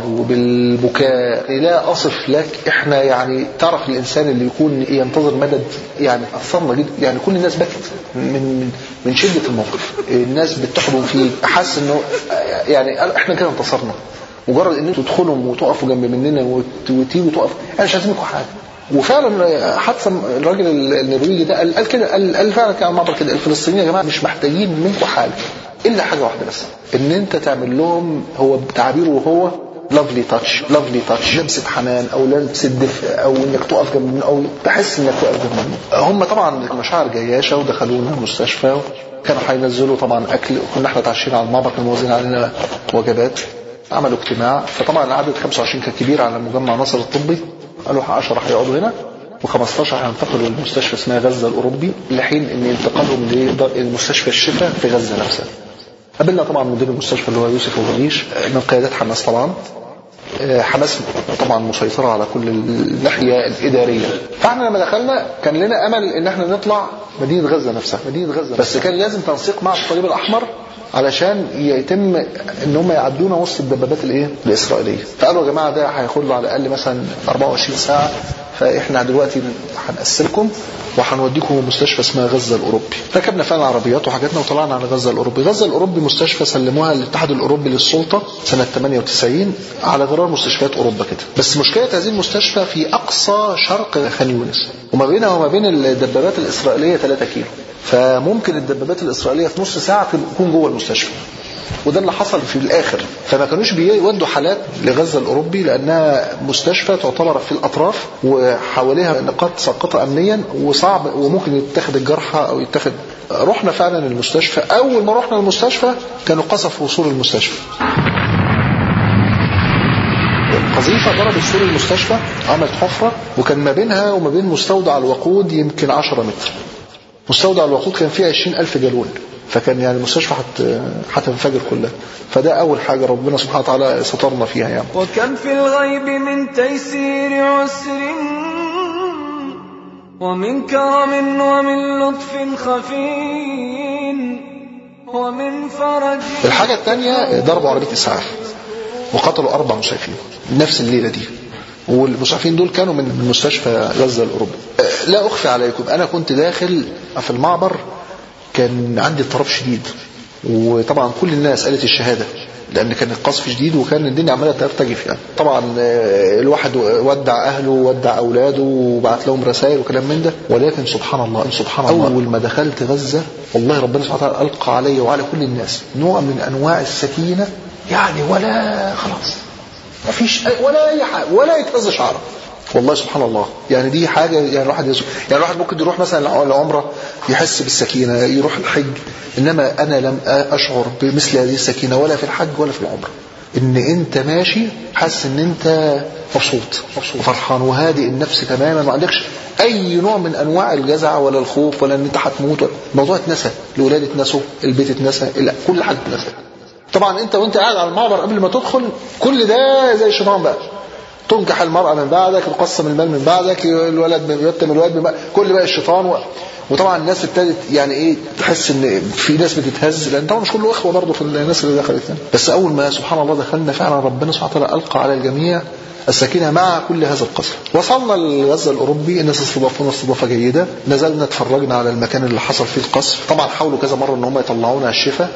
S2: وبالبكاء لا اصف لك احنا يعني تعرف الانسان اللي يكون ينتظر مدد يعني اثرنا جدا يعني كل الناس بكت من من من شده الموقف الناس بتحضن فيه حاسس انه يعني احنا كده انتصرنا مجرد ان انتوا تدخلوا وتقفوا جنب مننا وت- وتيجوا تقفوا احنا مش عايزين منكم حاجه وفعلا حتى الراجل النرويجي ده قال, قال كده قال, قال فعلا كان معبر كده الفلسطينيين يا جماعه مش محتاجين منكم حاجه الا حاجه واحده بس ان انت تعمل لهم هو تعبيره هو لافلي تاتش لافلي تاتش لمسه حنان او لمسه دفء او انك تقف جنب منه او تحس انك واقف جنب منه هم طبعا مشاعر جياشه ودخلونا المستشفى كانوا هينزلوا طبعا اكل كنا احنا اتعشينا على المعبر كانوا موزعين علينا وجبات عملوا اجتماع فطبعا العدد 25 كان كبير على مجمع ناصر الطبي قالوا 10 هيقعدوا هنا و15 هينتقلوا لمستشفى اسمها غزه الاوروبي لحين ان انتقالهم لمستشفى الشفاء في غزه نفسها. قابلنا طبعا مدير المستشفى اللي هو يوسف الغريش من قيادات حماس طبعا آه، حماس طبعا مسيطرة على كل الناحية الإدارية فاحنا لما دخلنا كان لنا أمل إن احنا نطلع مدينة غزة نفسها مدينة غزة بس كان لازم تنسيق مع الصليب الأحمر علشان يتم ان هم يعدونا وسط الدبابات الايه الاسرائيليه فقالوا يا جماعه ده هياخد له على الاقل مثلا 24 ساعه فاحنا دلوقتي هنقسمكم وهنوديكم مستشفى اسمها غزه الاوروبي ركبنا فعلا عربيات وحاجاتنا وطلعنا على غزه الاوروبي غزه الاوروبي مستشفى سلموها للاتحاد الاوروبي للسلطه سنه 98 على غرار مستشفيات اوروبا كده بس مشكله هذه المستشفى في اقصى شرق خان يونس وما بينها وما بين الدبابات الاسرائيليه 3 كيلو فممكن الدبابات الاسرائيليه في نص ساعه تكون جوه المستشفى وده اللي حصل في الاخر فما كانوش بيودوا حالات لغزه الاوروبي لانها مستشفى تعتبر في الاطراف وحواليها نقاط ساقطه امنيا وصعب وممكن يتخذ الجرحى او يتخذ رحنا فعلا المستشفى اول ما رحنا المستشفى كانوا قصفوا سور المستشفى قذيفة ضربت سور المستشفى عملت حفرة وكان ما بينها وما بين مستودع الوقود يمكن 10 متر مستودع الوقود كان فيه 20 ألف جالون فكان يعني المستشفى هت هتنفجر كلها فده أول حاجة ربنا سبحانه وتعالى سترنا فيها يعني
S6: وكم في الغيب من تيسير عسر ومن كرم ومن لطف خفي ومن فرج
S2: الحاجة الثانية ضربوا عربية إسعاف وقتلوا أربع مسعفين نفس الليلة دي والمسعفين دول كانوا من مستشفى غزة الأوروبي لا أخفي عليكم أنا كنت داخل في المعبر كان عندي اضطراب شديد وطبعا كل الناس قالت الشهادة لأن كان القصف شديد وكان الدنيا عمالة ترتجف يعني طبعا الواحد ودع أهله وودع أولاده وبعت لهم رسائل وكلام من ده ولكن سبحان الله سبحان الله أول ما دخلت غزة والله ربنا سبحانه وتعالى ألقى علي وعلى كل الناس نوع من أنواع السكينة يعني ولا خلاص ما فيش ولا أي حاجة ولا يتهز شعره والله سبحان الله يعني دي حاجة يعني الواحد يسو يعني الواحد ممكن يروح مثلا العمرة يحس بالسكينة يروح الحج إنما أنا لم أشعر بمثل هذه السكينة ولا في الحج ولا في العمرة إن أنت ماشي حاسس إن أنت مبسوط وفرحان وهادئ النفس تماما ما عندكش أي نوع من أنواع الجزع ولا الخوف ولا إن أنت هتموت الموضوع اتنسى الولاد اتنسوا البيت اتنسى كل حاجة اتنسى طبعا أنت وأنت قاعد على المعبر قبل ما تدخل كل ده زي الشيطان بقى تنكح المرأة من بعدك تقسم المال من بعدك الولد من يتم الولد من بعدك كل بقى الشيطان و... وطبعا الناس ابتدت يعني ايه تحس ان في ناس بتتهز لان طبعا مش كله اخوه برضه في الناس اللي دخلت يعني. بس اول ما سبحان الله دخلنا فعلا ربنا سبحانه وتعالى القى على الجميع السكينة مع كل هذا القصر وصلنا لغزة الأوروبي الناس استضافونا استضافة جيدة نزلنا اتفرجنا على المكان اللي حصل فيه القصف طبعا حاولوا كذا مرة ان هم يطلعونا على الشفا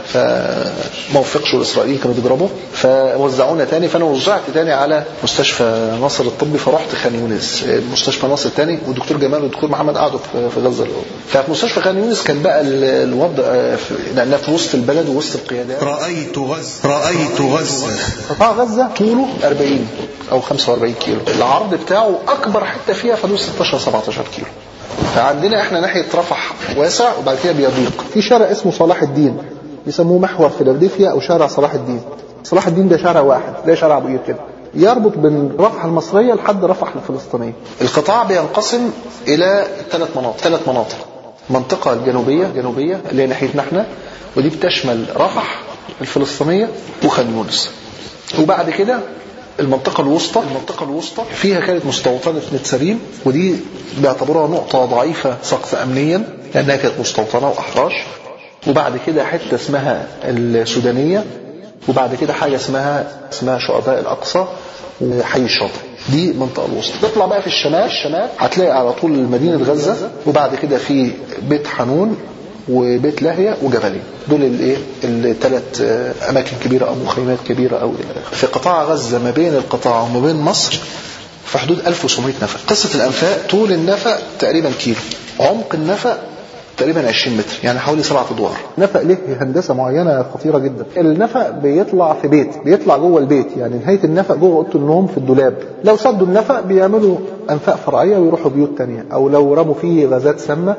S2: فما وفقش الإسرائيليين كانوا بيضربوا فوزعونا تاني فأنا وزعت تاني على مستشفى ناصر الطبي فرحت خان يونس مستشفى ناصر تاني والدكتور جمال والدكتور محمد قعدوا في غزة الأوروبي ففي مستشفى خان يونس كان بقى الوضع لأنها في وسط البلد ووسط القيادات
S5: رأيت غزة رأيت غزة
S2: قطاع غزة طوله 40 أو 45 كيلو العرض بتاعه أكبر حتة فيها حدود 16 17 كيلو فعندنا احنا ناحية رفح واسع وبعد كده بيضيق
S3: في شارع اسمه صلاح الدين بيسموه محور فيلادلفيا او شارع صلاح الدين صلاح الدين ده شارع واحد زي شارع ابو قير كده يربط بين رفح المصريه لحد رفح الفلسطينيه
S2: القطاع بينقسم إلى ثلاث مناطق ثلاث مناطق المنطقة الجنوبية جنوبية اللي هي ناحيتنا احنا ودي بتشمل رفح الفلسطينية وخان يونس وبعد كده المنطقة الوسطى المنطقة الوسطى فيها كانت مستوطنة نتسريم ودي بيعتبروها نقطة ضعيفة سقط أمنيا لأنها كانت مستوطنة وأحراش وبعد كده حتة اسمها السودانية وبعد كده حاجة اسمها اسمها شهداء الأقصى وحي الشاطئ دي المنطقة الوسطى تطلع بقى في الشمال الشمال هتلاقي على طول مدينة غزة وبعد كده في بيت حنون وبيت لاهية وجبلين دول الايه الثلاث اماكن كبيره او مخيمات كبيره او الى اخره في قطاع غزه ما بين القطاع وما بين مصر في حدود 1700 نفق قصه الانفاق طول النفق تقريبا كيلو عمق النفق تقريبا 20 متر يعني حوالي سبعة ادوار
S3: نفق له هندسه معينه خطيره جدا النفق بيطلع في بيت بيطلع جوه البيت يعني نهايه النفق جوه اوضه النوم في الدولاب لو سدوا النفق بيعملوا انفاق فرعيه ويروحوا بيوت تانية او لو رموا فيه غازات سامه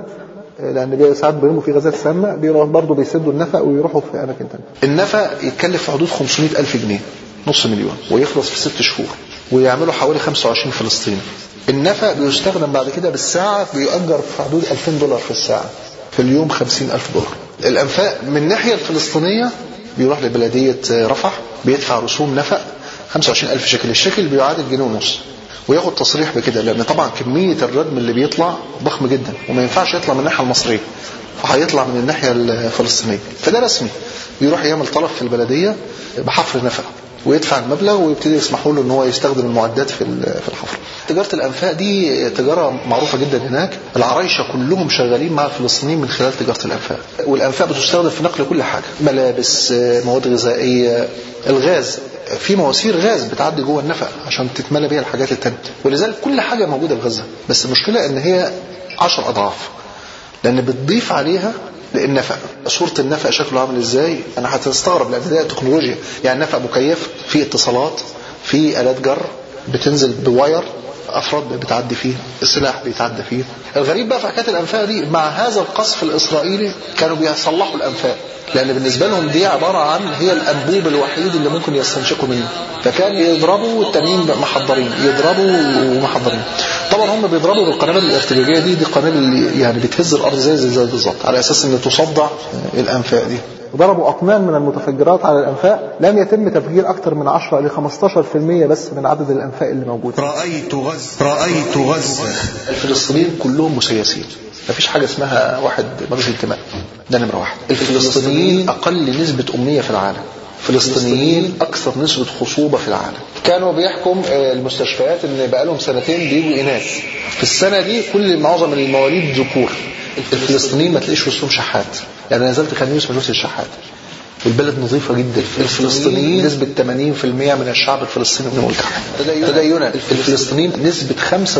S3: لان ساعات بيرموا فيه غازات سامه بيروحوا برضه بيسدوا النفق ويروحوا في اماكن ثانيه.
S2: النفق يتكلف في حدود 500 ألف جنيه نص مليون ويخلص في ست شهور ويعملوا حوالي 25 فلسطيني النفق بيستخدم بعد كده بالساعة بيؤجر في حدود 2000 دولار في الساعة في اليوم 50 ألف دولار الأنفاق من الناحية الفلسطينية بيروح لبلدية رفح بيدفع رسوم نفق 25 ألف شكل الشكل بيعادل جنيه ونص وياخد تصريح بكده لان طبعا كميه الردم اللي بيطلع ضخم جدا وما ينفعش يطلع من الناحيه المصريه فهيطلع من الناحيه الفلسطينيه فده رسمي بيروح يعمل طلب في البلديه بحفر نفق ويدفع المبلغ ويبتدي يسمحوا له ان هو يستخدم المعدات في في الحفر. تجاره الانفاق دي تجاره معروفه جدا هناك، العرايشه كلهم شغالين مع الفلسطينيين من خلال تجاره الانفاق، والانفاق بتستخدم في نقل كل حاجه، ملابس، مواد غذائيه، الغاز، في مواسير غاز بتعدي جوه النفق عشان تتملى بيها الحاجات التانية ولذلك كل حاجة موجودة في غزة بس المشكلة ان هي عشر اضعاف لان بتضيف عليها النفق صورة النفق شكله عامل ازاي انا هتستغرب لان ده تكنولوجيا يعني نفق مكيف في اتصالات في الات جر بتنزل بواير افراد بتعدي فيه السلاح بيتعدى فيه الغريب بقى في حكايه الانفاق دي مع هذا القصف الاسرائيلي كانوا بيصلحوا الانفاق لان بالنسبه لهم دي عباره عن هي الانبوب الوحيد اللي ممكن يستنشقوا منه فكان يضربوا والتانيين محضرين يضربوا ومحضرين طبعا هم بيضربوا بالقنابل الارتجاجيه دي دي قنابل يعني بتهز الارض زي زي بالظبط على اساس ان تصدع الانفاق دي
S3: ضربوا أطنان من المتفجرات على الأنفاق لم يتم تفجير أكثر من 10 ل 15% بس من عدد الأنفاق اللي موجودة
S5: رأيت غزة رأيت غزة
S2: الفلسطينيين كلهم مسيسين مفيش حاجة اسمها واحد ملوش انتماء ده نمرة واحد الفلسطينيين أقل نسبة أمية في العالم فلسطينيين أكثر نسبة خصوبة في العالم كانوا بيحكم المستشفيات ان بقالهم سنتين بيجوا إناث في السنة دي كل معظم المواليد ذكور الفلسطينيين ما تلاقيش وسطهم شحات يعني انا نزلت خان يونس ما شفتش الشحات والبلد نظيفة جدا الفلسطينيين نسبة 80% من الشعب الفلسطيني ملتحم تدينا الفلسطينيين نسبة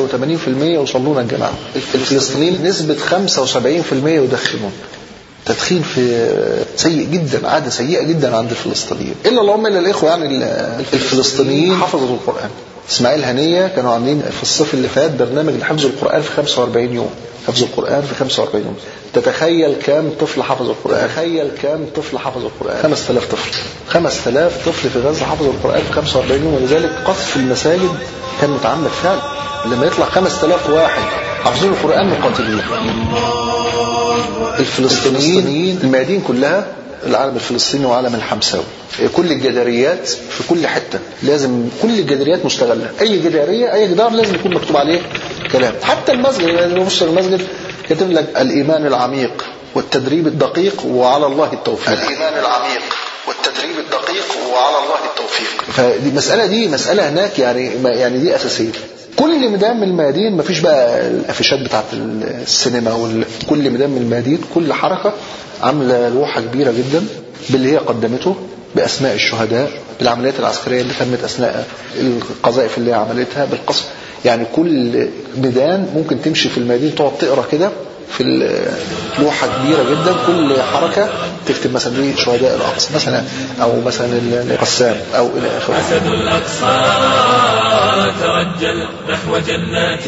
S2: 85% يوصلون الجماعة الفلسطينيين نسبة 75% يدخنون تدخين في سيء جدا عادة سيئة جدا عند الفلسطينيين إلا اللهم إلا الإخوة يعني الفلسطينيين حفظوا القرآن إسماعيل هنية كانوا عاملين في الصيف اللي فات برنامج لحفظ القرآن في 45 يوم حفظ القرآن في 45 يوم تتخيل كام طفل حفظ القرآن تخيل كام طفل حفظ القرآن 5000 طفل 5000 طفل في غزة حفظوا القرآن في 45 يوم ولذلك قصف المساجد كان متعمد فعلا لما يطلع 5000 واحد حافظين القرآن مقاتلين الفلسطينيين الميادين كلها العالم الفلسطيني وعالم الحمساوي كل الجداريات في كل حته لازم كل الجداريات مستغله اي جداريه اي جدار لازم يكون مكتوب عليه كلام حتى المسجد يعني بص المسجد كاتب لك الايمان العميق والتدريب الدقيق وعلى الله التوفيق الايمان العميق والتدريب الدقيق وعلى الله التوفيق فدي المساله دي مساله هناك يعني يعني دي اساسيه كل ميدان من الميادين مفيش بقى الافيشات بتاعت السينما وال... كل ميدان من الميادين كل حركه عامله لوحه كبيره جدا باللي هي قدمته باسماء الشهداء بالعمليات العسكريه اللي تمت اثناء القذائف اللي هي عملتها بالقصف يعني كل ميدان ممكن تمشي في الميادين تقعد تقرا كده في لوحة كبيرة جدا كل حركة تكتب مثلا دي شهداء الأقصى مثلا أو مثلا القسام أو إلى آخره
S8: أسد الأقصى ترجل نحو جنات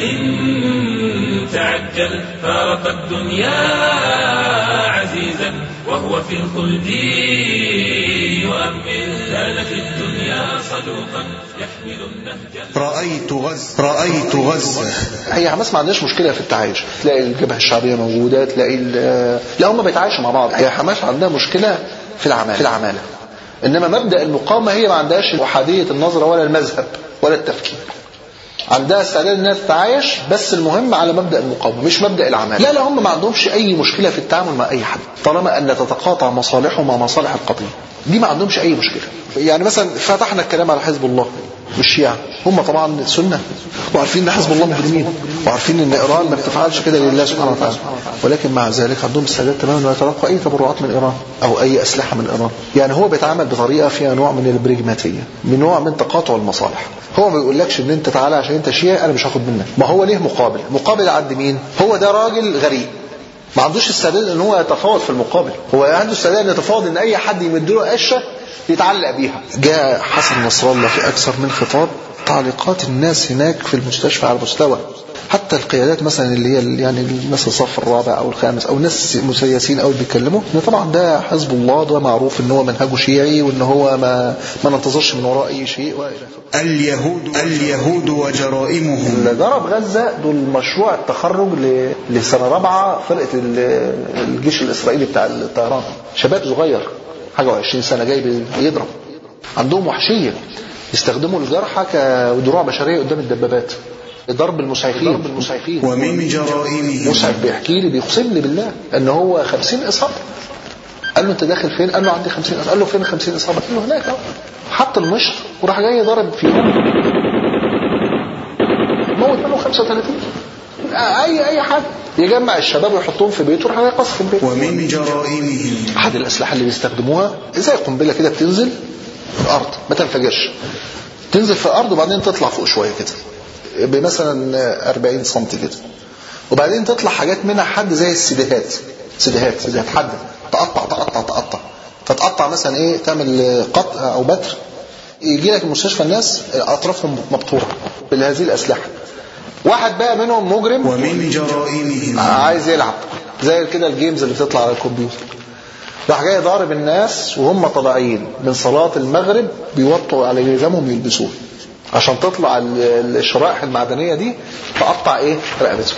S8: تعجل فارق الدنيا عزيزا وهو في الخلد يؤمل كان في الدنيا صدوقا يحمل النهج
S5: رأيت غزة رأيت غزة
S2: هي حماس ما عندهاش مشكله في التعايش تلاقي الجبهه الشعبيه موجوده تلاقي ال- لا هم بيتعايشوا مع بعض هي حماس عندها مشكله في العماله في العماله انما مبدا المقاومه هي ما عندهاش وحديه النظره ولا المذهب ولا التفكير عندها استعداد انها تتعايش بس المهم على مبدا المقاومه مش مبدا العماله لا لا هم ما عندهمش اي مشكله في التعامل مع اي حد طالما ان تتقاطع مصالحهم مع مصالح القضيه دي ما عندهمش اي مشكله يعني مثلا فتحنا الكلام على حزب الله والشيعة هم طبعا سنة وعارفين ان حزب الله مجرمين وعارفين ان ايران ما بتفعلش كده لله سبحانه وتعالى ولكن مع ذلك عندهم استعداد تماما انه يتلقى اي تبرعات من ايران او اي اسلحه من ايران يعني هو بيتعامل بطريقه فيها نوع من البريجماتيه من نوع من تقاطع المصالح هو ما بيقولكش ان انت تعالى عشان انت شيعي انا مش هاخد منك ما هو ليه مقابل مقابل عند مين هو ده راجل غريب ما عندوش استعداد ان هو يتفاوض في المقابل هو عنده استعداد ان يتفاوض ان اي حد يمد له قشه يتعلق بيها جاء حسن نصر الله في اكثر من خطاب تعليقات الناس هناك في المستشفى على المستوى حتى القيادات مثلا اللي هي يعني الناس الصف الرابع او الخامس او ناس مسيسين او بيتكلموا ان طبعا ده حزب الله ده معروف ان هو منهجه شيعي وان هو ما ما ننتظرش من وراه اي شيء والى اخره
S5: اليهود اليهود وجرائمهم
S2: اللي ضرب غزة دول مشروع التخرج ل- لسنة رابعة فرقة ال- الجيش الإسرائيلي بتاع الطيران شباب صغير حاجة وعشرين سنة جاي بي- بيضرب عندهم وحشية يستخدموا الجرحى كدروع بشرية قدام الدبابات ضرب المسعفين ضرب المسعفين
S5: ومن جرائمهم
S2: مسعف بيحكي لي بيقسم لي بالله ان هو 50 اصابه قال له انت داخل فين؟ قال له عندي 50 اصابه قال له فين 50 اصابه؟ قال له هناك اهو حط المشط وراح جاي ضارب فيهم موت منه 35 اي اي حد يجمع الشباب ويحطهم في بيته وراح جاي قصف البيت
S5: ومن جرائمهم
S2: احد الاسلحه اللي بيستخدموها زي قنبله كده بتنزل في الارض ما تنفجرش تنزل في الارض وبعدين تطلع فوق شويه كده بمثلا 40 سم كده وبعدين تطلع حاجات منها حد زي السيديهات سيديهات سيديهات حد تقطع تقطع تقطع فتقطع مثلا ايه تعمل قطع او بتر يجي لك المستشفى الناس اطرافهم مبتوره بهذه الاسلحه واحد بقى منهم مجرم
S5: ومن جرائمهم
S2: عايز يلعب زي كده الجيمز اللي بتطلع على الكمبيوتر راح جاي ضارب الناس وهم طالعين من صلاة المغرب بيوطوا على جزامهم يلبسوه عشان تطلع ال- الشرائح المعدنية دي تقطع ايه رقبتهم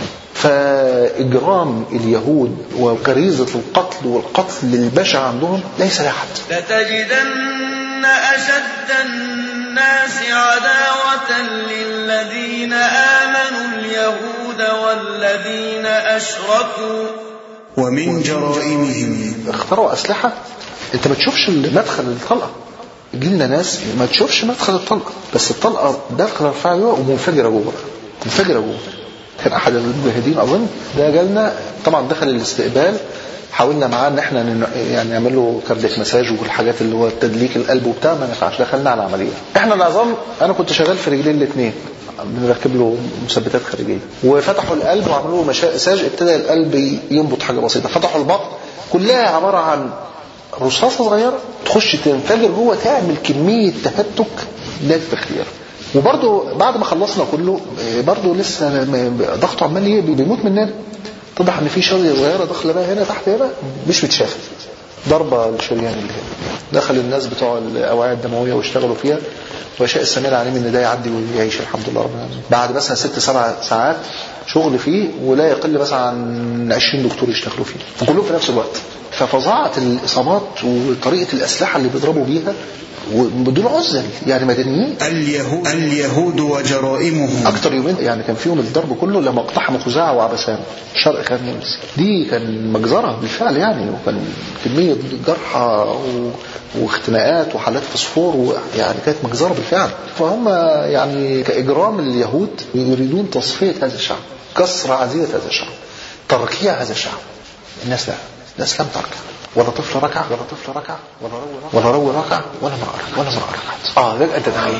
S2: فإجرام اليهود وغريزة القتل والقتل البشع عندهم ليس لها حد
S9: لتجدن أشد الناس عداوة للذين آمنوا اليهود والذين أشركوا
S5: ومن جرائمهم
S2: اخترعوا أسلحة انت ما تشوفش مدخل الطلقة جيلنا ناس ما تشوفش مدخل الطلقة بس الطلقة داخلة رفيعة جوه ومنفجرة جوه منفجرة جوه كان أحد المجاهدين أظن ده جالنا طبعا دخل الاستقبال حاولنا معاه ان احنا ن- يعني نعمل له كارديك مساج والحاجات اللي هو تدليك القلب وبتاع ما نفعش دخلنا على عمليه احنا العظام انا كنت شغال في رجلين الاثنين بنركب له مثبتات خارجيه وفتحوا القلب وعملوا له مساج ابتدى القلب ينبض حاجه بسيطه فتحوا البطن كلها عباره عن رصاصه صغيره تخش تنفجر جوه تعمل كميه تفتك لا تتخيل وبرضه بعد ما خلصنا كله آه، برضه لسه م- ضغطه عمال ايه بيموت مننا اتضح ان في شظيه صغيره داخله بقى هنا تحت هنا مش متشافه ضربه الشريان اللي هنا دخل الناس بتوع الاوعيه الدمويه واشتغلوا فيها وشاء السميع العليم ان ده يعدي ويعيش الحمد لله رب العالمين بعد مثلا ست سبع ساعات شغل فيه ولا يقل مثلا عن 20 دكتور يشتغلوا فيه وكلهم في نفس الوقت ففظاعه الاصابات وطريقه الاسلحه اللي بيضربوا بيها وبدون عزل يعني مدنيين
S5: اليهود, اليهود وجرائمهم
S2: اكتر يومين يعني كان فيهم الضرب كله لما اقتحموا خزاعه وعبسان شرق خان يونس دي كان مجزره بالفعل يعني وكان كميه جرحى و... واختناقات وحالات فسفور ويعني كانت مجزره بالفعل فهم يعني كاجرام اليهود يريدون تصفيه هذا الشعب كسر عزيزه هذا الشعب تركيع هذا الشعب الناس لا الناس لم تركع ولا طفل ركع ولا طفل ركع ولا روي ركع ولا روي ركع ولا امرأة ركع ولا امرأة ركعت اه لك ان تتخيل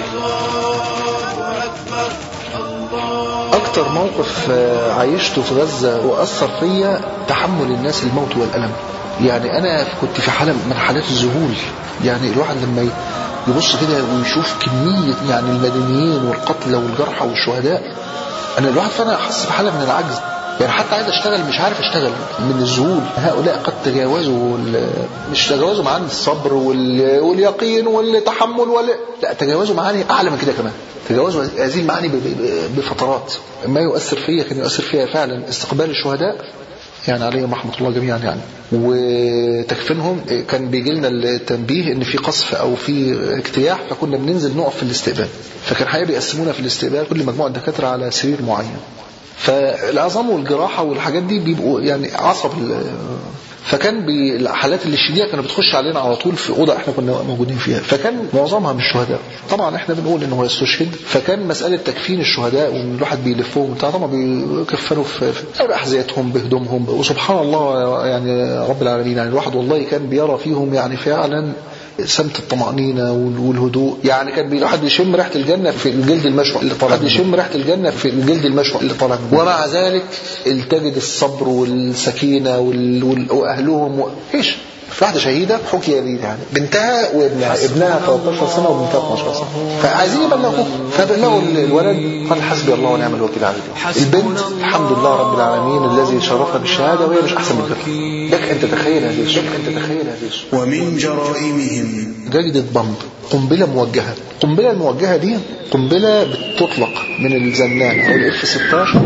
S2: اكتر موقف عايشته في غزة واثر فيا تحمل الناس الموت والالم يعني انا كنت في حالة من حالات الذهول يعني الواحد لما يبص كده ويشوف كمية يعني المدنيين والقتلى والجرحى والشهداء انا الواحد فانا حس بحالة من العجز يعني حتى عايز اشتغل مش عارف اشتغل من الذهول هؤلاء قد تجاوزوا مش تجاوزوا معاني الصبر وال... واليقين والتحمل وال... لا تجاوزوا معاني اعلى من كده كمان تجاوزوا هذه المعاني بفترات ما يؤثر فيا كان يؤثر فيها فعلا استقبال الشهداء يعني عليهم رحمة الله جميعا يعني وتكفينهم كان بيجي لنا التنبيه ان في قصف او في اجتياح فكنا بننزل نقف في الاستقبال فكان حقيقة بيقسمونا في الاستقبال كل مجموعة دكاترة على سرير معين فالعظام والجراحة والحاجات دي بيبقوا يعني عصب فكان الحالات اللي الشديده كانت بتخش علينا على طول في اوضه احنا كنا موجودين فيها فكان معظمها مش شهداء طبعا احنا بنقول ان هو يستشهد فكان مساله تكفين الشهداء وان الواحد بيلفهم بتاع طبعا بيكفنوا في, في احذيتهم بهدومهم وسبحان الله يعني رب العالمين يعني الواحد والله كان بيرى فيهم يعني فعلا سمت الطمأنينة والهدوء يعني كان الواحد بيشم ريحة الجنة في الجلد المشوى اللي طالع بيشم ريحة الجنة في الجلد المشوى اللي طالع ومع ذلك التجد الصبر والسكينة وال... وال... وأهلهم و... ايش في واحدة شهيدة حكي لي يعني بنتها وابنها ابنها 13 سنة وبنتها 12 سنة فعايزين يبلغوا فبلغوا الولد قال حسبي الله ونعم الوكيل عليه البنت الحمد لله رب العالمين الذي شرفها بالشهادة وهي مش أحسن من غيرها لك أن تتخيل هذه الشيء لك أن تتخيل هذه الشيء
S5: ومن جرائمهم
S2: جريدة بامب قنبلة موجهة القنبلة الموجهة دي قنبلة بتطلق من الزنان أو الاف 16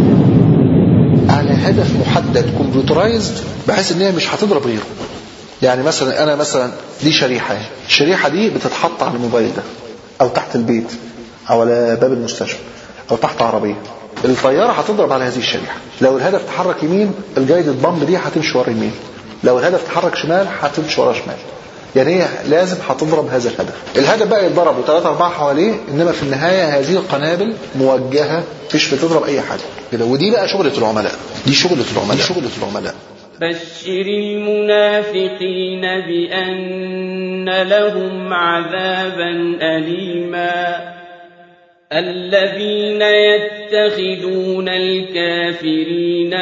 S2: على هدف محدد كمبيوترايزد بحيث ان هي مش هتضرب غيره يعني مثلا انا مثلا دي شريحه الشريحه دي بتتحط على الموبايل ده او تحت البيت او على باب المستشفى او تحت عربيه الطياره هتضرب على هذه الشريحه لو الهدف تحرك يمين الجايدة بامب دي هتمشي ورا يمين لو الهدف تحرك شمال هتمشي ورا شمال يعني هي لازم هتضرب هذا الهدف الهدف بقى يتضرب وثلاثة أربعة حواليه إنما في النهاية هذه القنابل موجهة مش بتضرب أي حاجة كده ودي بقى شغلة العملاء دي شغلة العملاء دي شغلة العملاء
S10: بشر المنافقين بأن لهم عذابا أليما الذين يتخذون الكافرين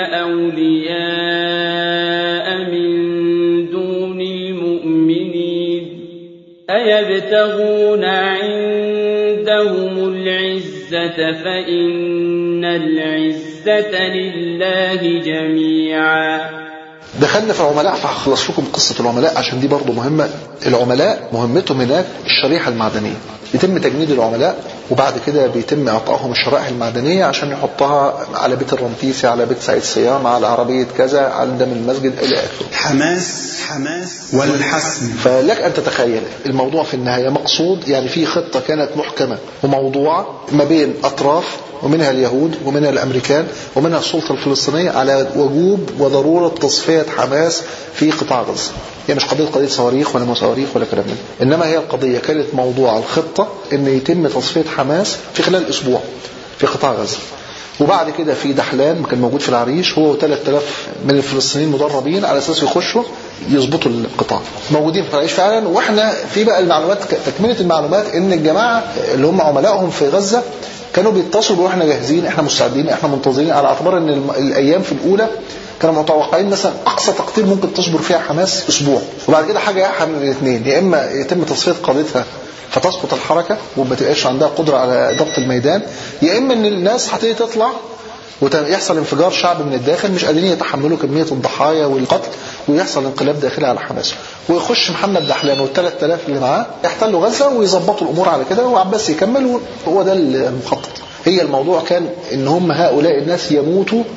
S10: أولياء من دون المؤمنين أيبتغون عندهم العزة فإن العزة لله جميعا
S2: دخلنا في العملاء فهخلص لكم قصة العملاء عشان دي برضو مهمة العملاء مهمتهم هناك الشريحة المعدنية يتم تجنيد العملاء وبعد كده بيتم اعطائهم الشرائح المعدنيه عشان يحطها على بيت الرنتيسي على بيت سعيد صيام على عربيه كذا على دم المسجد الى اخره.
S5: حماس حماس والحسم
S2: فلك ان تتخيل الموضوع في النهايه مقصود يعني في خطه كانت محكمه وموضوعه ما بين اطراف ومنها اليهود ومنها الامريكان ومنها السلطه الفلسطينيه على وجوب وضروره تصفيه حماس في قطاع غزه. هي مش قضيه قضيه صواريخ ولا صواريخ ولا كلام من انما هي القضيه كانت موضوع الخطه ان يتم تصفيه حماس في خلال اسبوع في قطاع غزه. وبعد كده في دحلان كان موجود في العريش هو و3000 من الفلسطينيين مدربين على اساس يخشوا يظبطوا القطاع موجودين في العريش فعلا واحنا في بقى المعلومات تكمله المعلومات ان الجماعه اللي هم عملائهم في غزه كانوا بيتصلوا واحنا جاهزين احنا مستعدين احنا منتظرين على اعتبار ان الايام في الاولى كانوا متوقعين مثلا اقصى تقدير ممكن تصبر فيها حماس اسبوع وبعد كده حاجه يحصل من الاثنين يا اما يتم تصفيه قادتها فتسقط الحركه وما تبقاش عندها قدره على ضبط الميدان يا اما ان الناس هتيجي تطلع ويحصل انفجار شعب من الداخل مش قادرين يتحملوا كميه الضحايا والقتل ويحصل انقلاب داخلي على حماس ويخش محمد دحلان والثلاث آلاف اللي معاه يحتلوا غزه ويظبطوا الامور على كده وعباس يكمل وهو ده المخطط هي الموضوع كان ان هم هؤلاء الناس يموتوا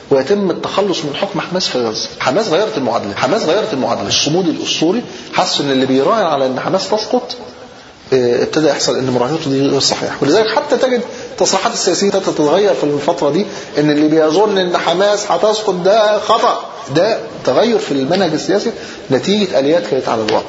S2: ويتم التخلص من حكم حماس في غزه حماس غيرت المعادله حماس غيرت المعادله الصمود الاسطوري حس ان اللي بيراهن على ان حماس تسقط اه، ابتدى يحصل ان مراهنته دي غير صحيحه ولذلك حتى تجد تصريحات السياسيين تتغير في الفتره دي ان اللي بيظن ان حماس هتسقط ده خطا ده تغير في المنهج السياسي نتيجه اليات كانت على الواقع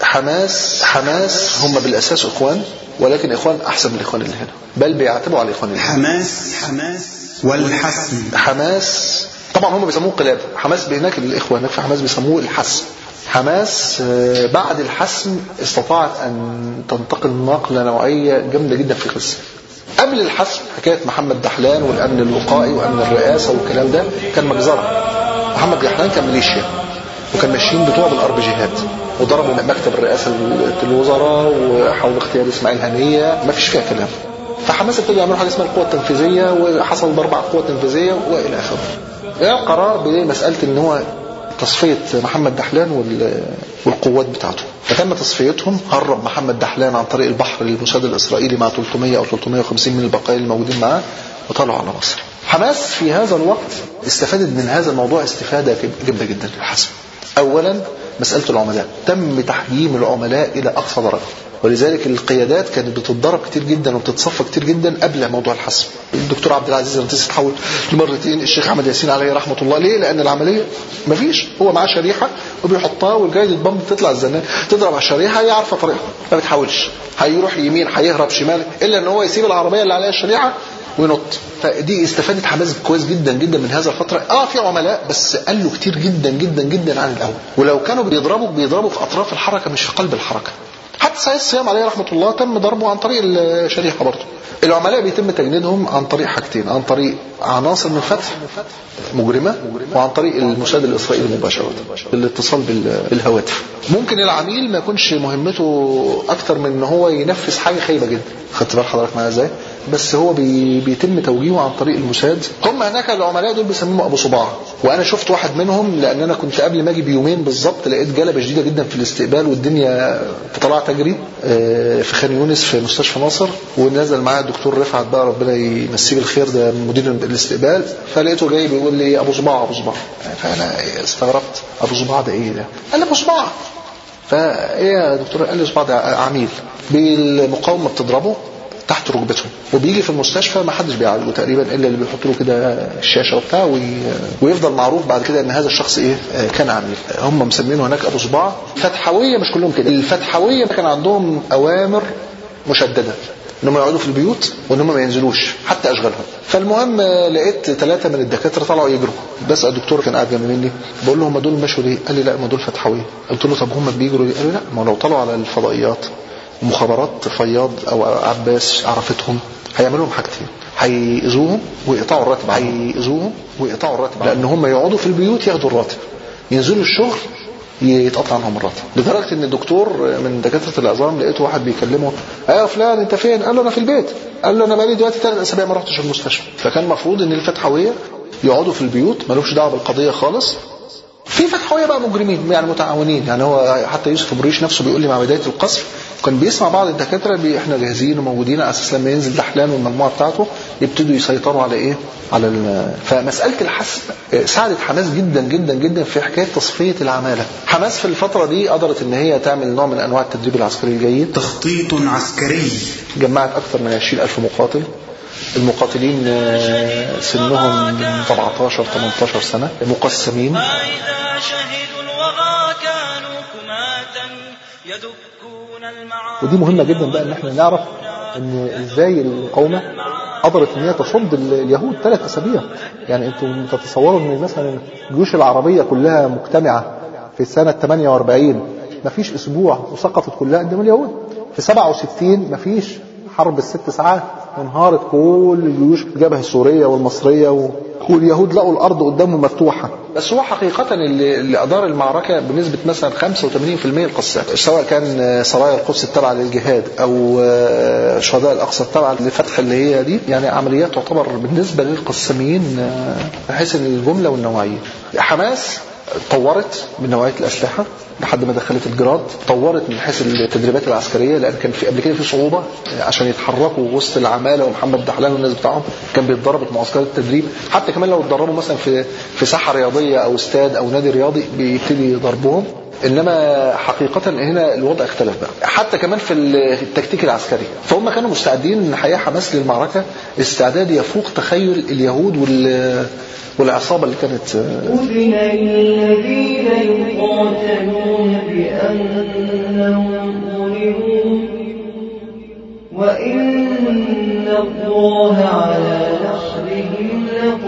S2: حماس حماس هم بالاساس اخوان ولكن اخوان احسن من الاخوان اللي هنا بل بيعتبروا على الاخوان اللي هنا
S5: حماس حماس والحسم
S2: حماس طبعا هم بيسموه انقلاب حماس هناك الاخوه هناك في حماس بيسموه الحسم حماس آه، بعد الحسم استطاعت ان تنتقل نقله نوعيه جامده جدا في غزه قبل الحسم حكايه محمد دحلان والامن الوقائي وامن الرئاسه والكلام ده كان مجزره محمد دحلان كان ميليشيا وكان ماشيين بتوع بالاربجيهات وضربوا مكتب الرئاسه الوزراء وحاولوا اغتيال اسماعيل هنيه ما فيش فيها كلام فحماس ابتدوا يعملوا حاجه اسمها القوه التنفيذيه وحصل ضرب على القوه التنفيذيه والى اخره. جاء قرار بمساله ان هو تصفيه محمد دحلان وال- والقوات بتاعته فتم تصفيتهم هرب محمد دحلان عن طريق البحر للموساد الاسرائيلي مع 300 او 350 من البقايا الموجودين معاه وطلعوا على مصر حماس في هذا الوقت استفادت من هذا الموضوع استفاده جامده جدا للحسم اولا مساله العملاء تم تحجيم العملاء الى اقصى درجه ولذلك القيادات كانت بتتضرب كتير جدا وبتتصفى كتير جدا قبل موضوع الحسم الدكتور عبد العزيز رنتيس اتحول لمرتين الشيخ احمد ياسين عليه رحمه الله ليه لان العمليه مفيش هو معاه شريحه وبيحطها والجايدة بامب تطلع الزنان تضرب على الشريحه هي عارفه طريقها ما بتحاولش هيروح يمين هيهرب شمال الا ان هو يسيب العربيه اللي عليها الشريحه وينط فدي استفادت حماس كويس جدا جدا من هذا الفتره اه في عملاء بس قالوا كتير جدا جدا جدا عن الاول ولو كانوا بيضربوا بيضربوا في اطراف الحركه مش في قلب الحركه حتى سعيد الصيام عليه رحمه الله تم ضربه عن طريق الشريحه برضه العملاء بيتم تجنيدهم عن طريق حاجتين عن طريق عناصر من فتح مجرمه وعن طريق الموساد الاسرائيلي مباشره الاتصال بال- بالهواتف ممكن العميل ما يكونش مهمته اكتر من ان هو ينفذ حاجه خايبه جدا خدت بال حضرتك معايا ازاي بس هو بي بيتم توجيهه عن طريق الموساد هم هناك العملاء دول بيسموهم ابو صباع وانا شفت واحد منهم لان انا كنت قبل ما اجي بيومين بالظبط لقيت جلبه شديده جدا في الاستقبال والدنيا طلعت اجري آه، في خان يونس في مستشفى ناصر ونزل معايا الدكتور رفعت بقى ربنا يمسيه بالخير ده مدير الاستقبال فلقيته جاي بيقول لي ابو صباع ابو صباع فانا استغربت ابو صباع ده ايه ده؟ قال لي ابو صباع فايه يا دكتور قال لي صباع ده عميل بالمقاومه بتضربه تحت ركبتهم وبيجي في المستشفى ما حدش بيعالجه تقريبا الا اللي بيحط له كده الشاشه وبتاع وي... ويفضل معروف بعد كده ان هذا الشخص ايه آه، كان عميل هم مسمينه هناك ابو صباع فتحويه مش كلهم كده الفتحويه كان عندهم اوامر مشدده انهم يقعدوا في البيوت وان هم ما ينزلوش حتى اشغالهم فالمهم آه، لقيت ثلاثه من الدكاتره طلعوا يجروا بس الدكتور كان قاعد جنب مني بقول له هم دول مشوا ليه؟ قال لي لا ما دول فتحويه قلت له طب هم بيجروا ليه؟ قال لي لا ما لو طلعوا على الفضائيات مخابرات فياض او عباس عرفتهم هيعملوا لهم حاجتين هيأذوهم ويقطعوا الراتب هيأذوهم ويقطعوا الراتب لان هم يقعدوا في البيوت ياخدوا الراتب ينزلوا الشغل يتقطع عنهم الراتب لدرجه ان الدكتور من دكاتره العظام لقيته واحد بيكلمه ايوه فلان انت فين؟ قال له انا في البيت قال له انا بقالي دلوقتي ثلاث اسابيع ما رحتش المستشفى فكان المفروض ان الفتحويه يقعدوا في البيوت مالوش دعوه بالقضيه خالص في فتحويه بقى مجرمين يعني متعاونين يعني هو حتى يوسف بريش نفسه بيقول لي مع بدايه القصف كان بيسمع بعض الدكاتره بي احنا جاهزين وموجودين على اساس لما ينزل دحلان والمجموعه بتاعته يبتدوا يسيطروا على ايه؟ على ال- فمساله الحسم آه، ساعدت حماس جدا جدا جدا في حكايه تصفيه العماله. حماس في الفتره دي قدرت ان هي تعمل نوع من انواع التدريب العسكري الجيد.
S5: تخطيط عسكري
S2: جمعت اكثر من 20000 مقاتل المقاتلين آه، سنهم 17 18 سنه مقسمين
S4: وإذا شهدوا الوغى كانوا كماة يدكون المعارف
S3: ودي مهمة جدا بقى ان احنا نعرف ان ازاي المقاومة قدرت ان هي تصد ال- اليهود ثلاث اسابيع يعني انتم تتصوروا ان مثلا الجيوش العربية كلها مجتمعة في سنة 48 مفيش اسبوع وسقطت كلها قدام اليهود في 67 مفيش حرب الست ساعات وانهارت كل الجيوش الجبهة السورية والمصرية و... واليهود لقوا الارض قدامهم مفتوحة
S2: بس هو حقيقة اللي, اللي أدار المعركة بنسبة مثلا 85% القسام سواء كان سرايا القدس التابعة للجهاد أو شهداء الأقصى التابعة لفتح اللي هي دي يعني عمليات تعتبر بالنسبة للقساميين من حيث الجملة والنوعية حماس طورت من نوعيه الاسلحه لحد ما دخلت الجراد طورت من حيث التدريبات العسكريه لان كان في قبل كده في صعوبه عشان يتحركوا وسط العماله ومحمد دحلان والناس بتاعهم كان بيتدربوا في معسكرات التدريب حتى كمان لو اتدربوا مثلا في في ساحه رياضيه او استاد او نادي رياضي بيبتدي ضربهم انما حقيقه هنا الوضع اختلف بقى حتى كمان في التكتيك العسكري فهم كانوا مستعدين الحقيقه حماس للمعركه استعداد يفوق تخيل اليهود وال والعصابه اللي كانت
S11: أذن للذين يقاتلون بأنهم ظلموا وإن الله على نصرهم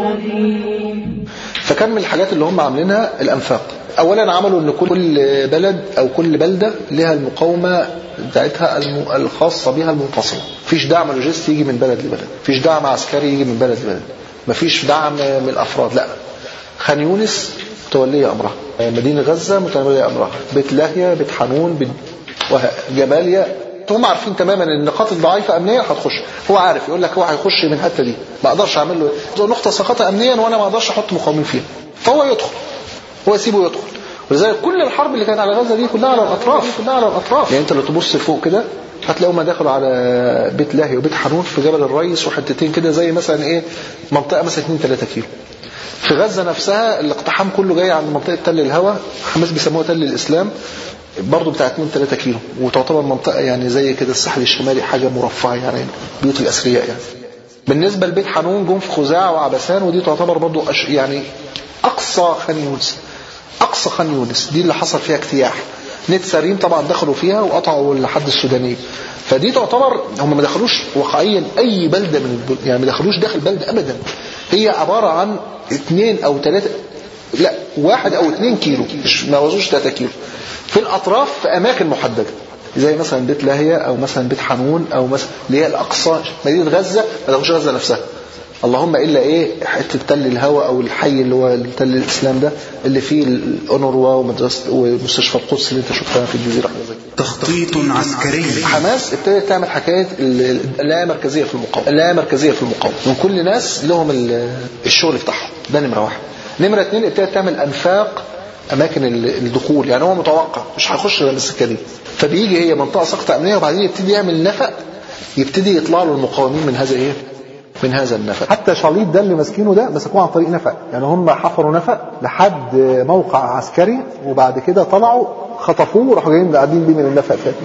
S11: لقدير
S2: فكان من الحاجات اللي هم عاملينها الانفاق اولا عملوا ان كل بلد او كل بلده لها المقاومه بتاعتها الم- الخاصه بها المنفصله مفيش دعم لوجستي يجي من بلد لبلد مفيش دعم عسكري يجي من بلد لبلد مفيش دعم من الافراد لا خان يونس متوليه امرها مدينه غزه متوليه امرها بيت لاهيا بيت حانون بيت وه- جباليا هم عارفين تماما ان النقاط الضعيفه امنيا هتخش هو عارف يقول لك هو هيخش من الحته دي ما اقدرش اعمل له إيه؟ نقطه سقطها امنيا وانا ما اقدرش احط مقاومين فيها فهو يدخل هو يسيبه يدخل ولذلك كل الحرب اللي كانت على غزه دي كلها على الاطراف كلها على الاطراف يعني انت لو تبص لفوق كده هتلاقوا ما دخلوا على بيت لاهي وبيت حانون في جبل الريس وحتتين كده زي مثلا ايه منطقه مثلا 2 3 كيلو في غزه نفسها الاقتحام كله جاي عند منطقه تل الهوى حماس بيسموها تل الاسلام برضه بتاع 2 3 كيلو وتعتبر منطقه يعني زي كده الساحل الشمالي حاجه مرفهه يعني بيوت الاثرياء يعني بالنسبه لبيت حانون جم في خزاع وعبسان ودي تعتبر برضه أش... يعني اقصى خان يونس اقصى خان يونس دي اللي حصل فيها اجتياح نت سريم طبعا دخلوا فيها وقطعوا لحد السودانيه فدي تعتبر هم ما دخلوش واقعيا اي بلده من البل... يعني ما دخلوش داخل بلده ابدا هي عباره عن اثنين او ثلاثه لا واحد او اثنين كيلو مش ما وزوش 3 كيلو في الاطراف في اماكن محدده زي مثلا بيت لاهيا او مثلا بيت حانون او مثلا اللي هي الاقصى مدينه غزه ما تاخدش غزه نفسها اللهم الا ايه حته تل الهوى او الحي اللي هو تل الاسلام ده اللي فيه الاونروا ومدرسه ومستشفى القدس اللي انت شفتها في الجزيره حاجه زي كده
S5: تخطيط عسكري
S2: حماس ابتدت تعمل حكايه ال- اللا مركزيه في المقاومه اللا مركزيه في المقاومه وكل ناس لهم ال- الشغل بتاعهم ده نمره واحد نمره اثنين ابتدت تعمل انفاق اماكن ال- الدخول يعني هو متوقع مش هيخش غير من السكه دي فبيجي هي منطقه سقط امنيه وبعدين يبتدي يعمل نفق يبتدي يطلع له المقاومين من هذا ايه من هذا النفق
S3: حتى شاليط ده اللي ماسكينه ده مسكوه عن طريق نفق يعني هم حفروا نفق لحد موقع عسكري وبعد كده طلعوا خطفوه وراحوا جايين قاعدين بيه من النفق تاني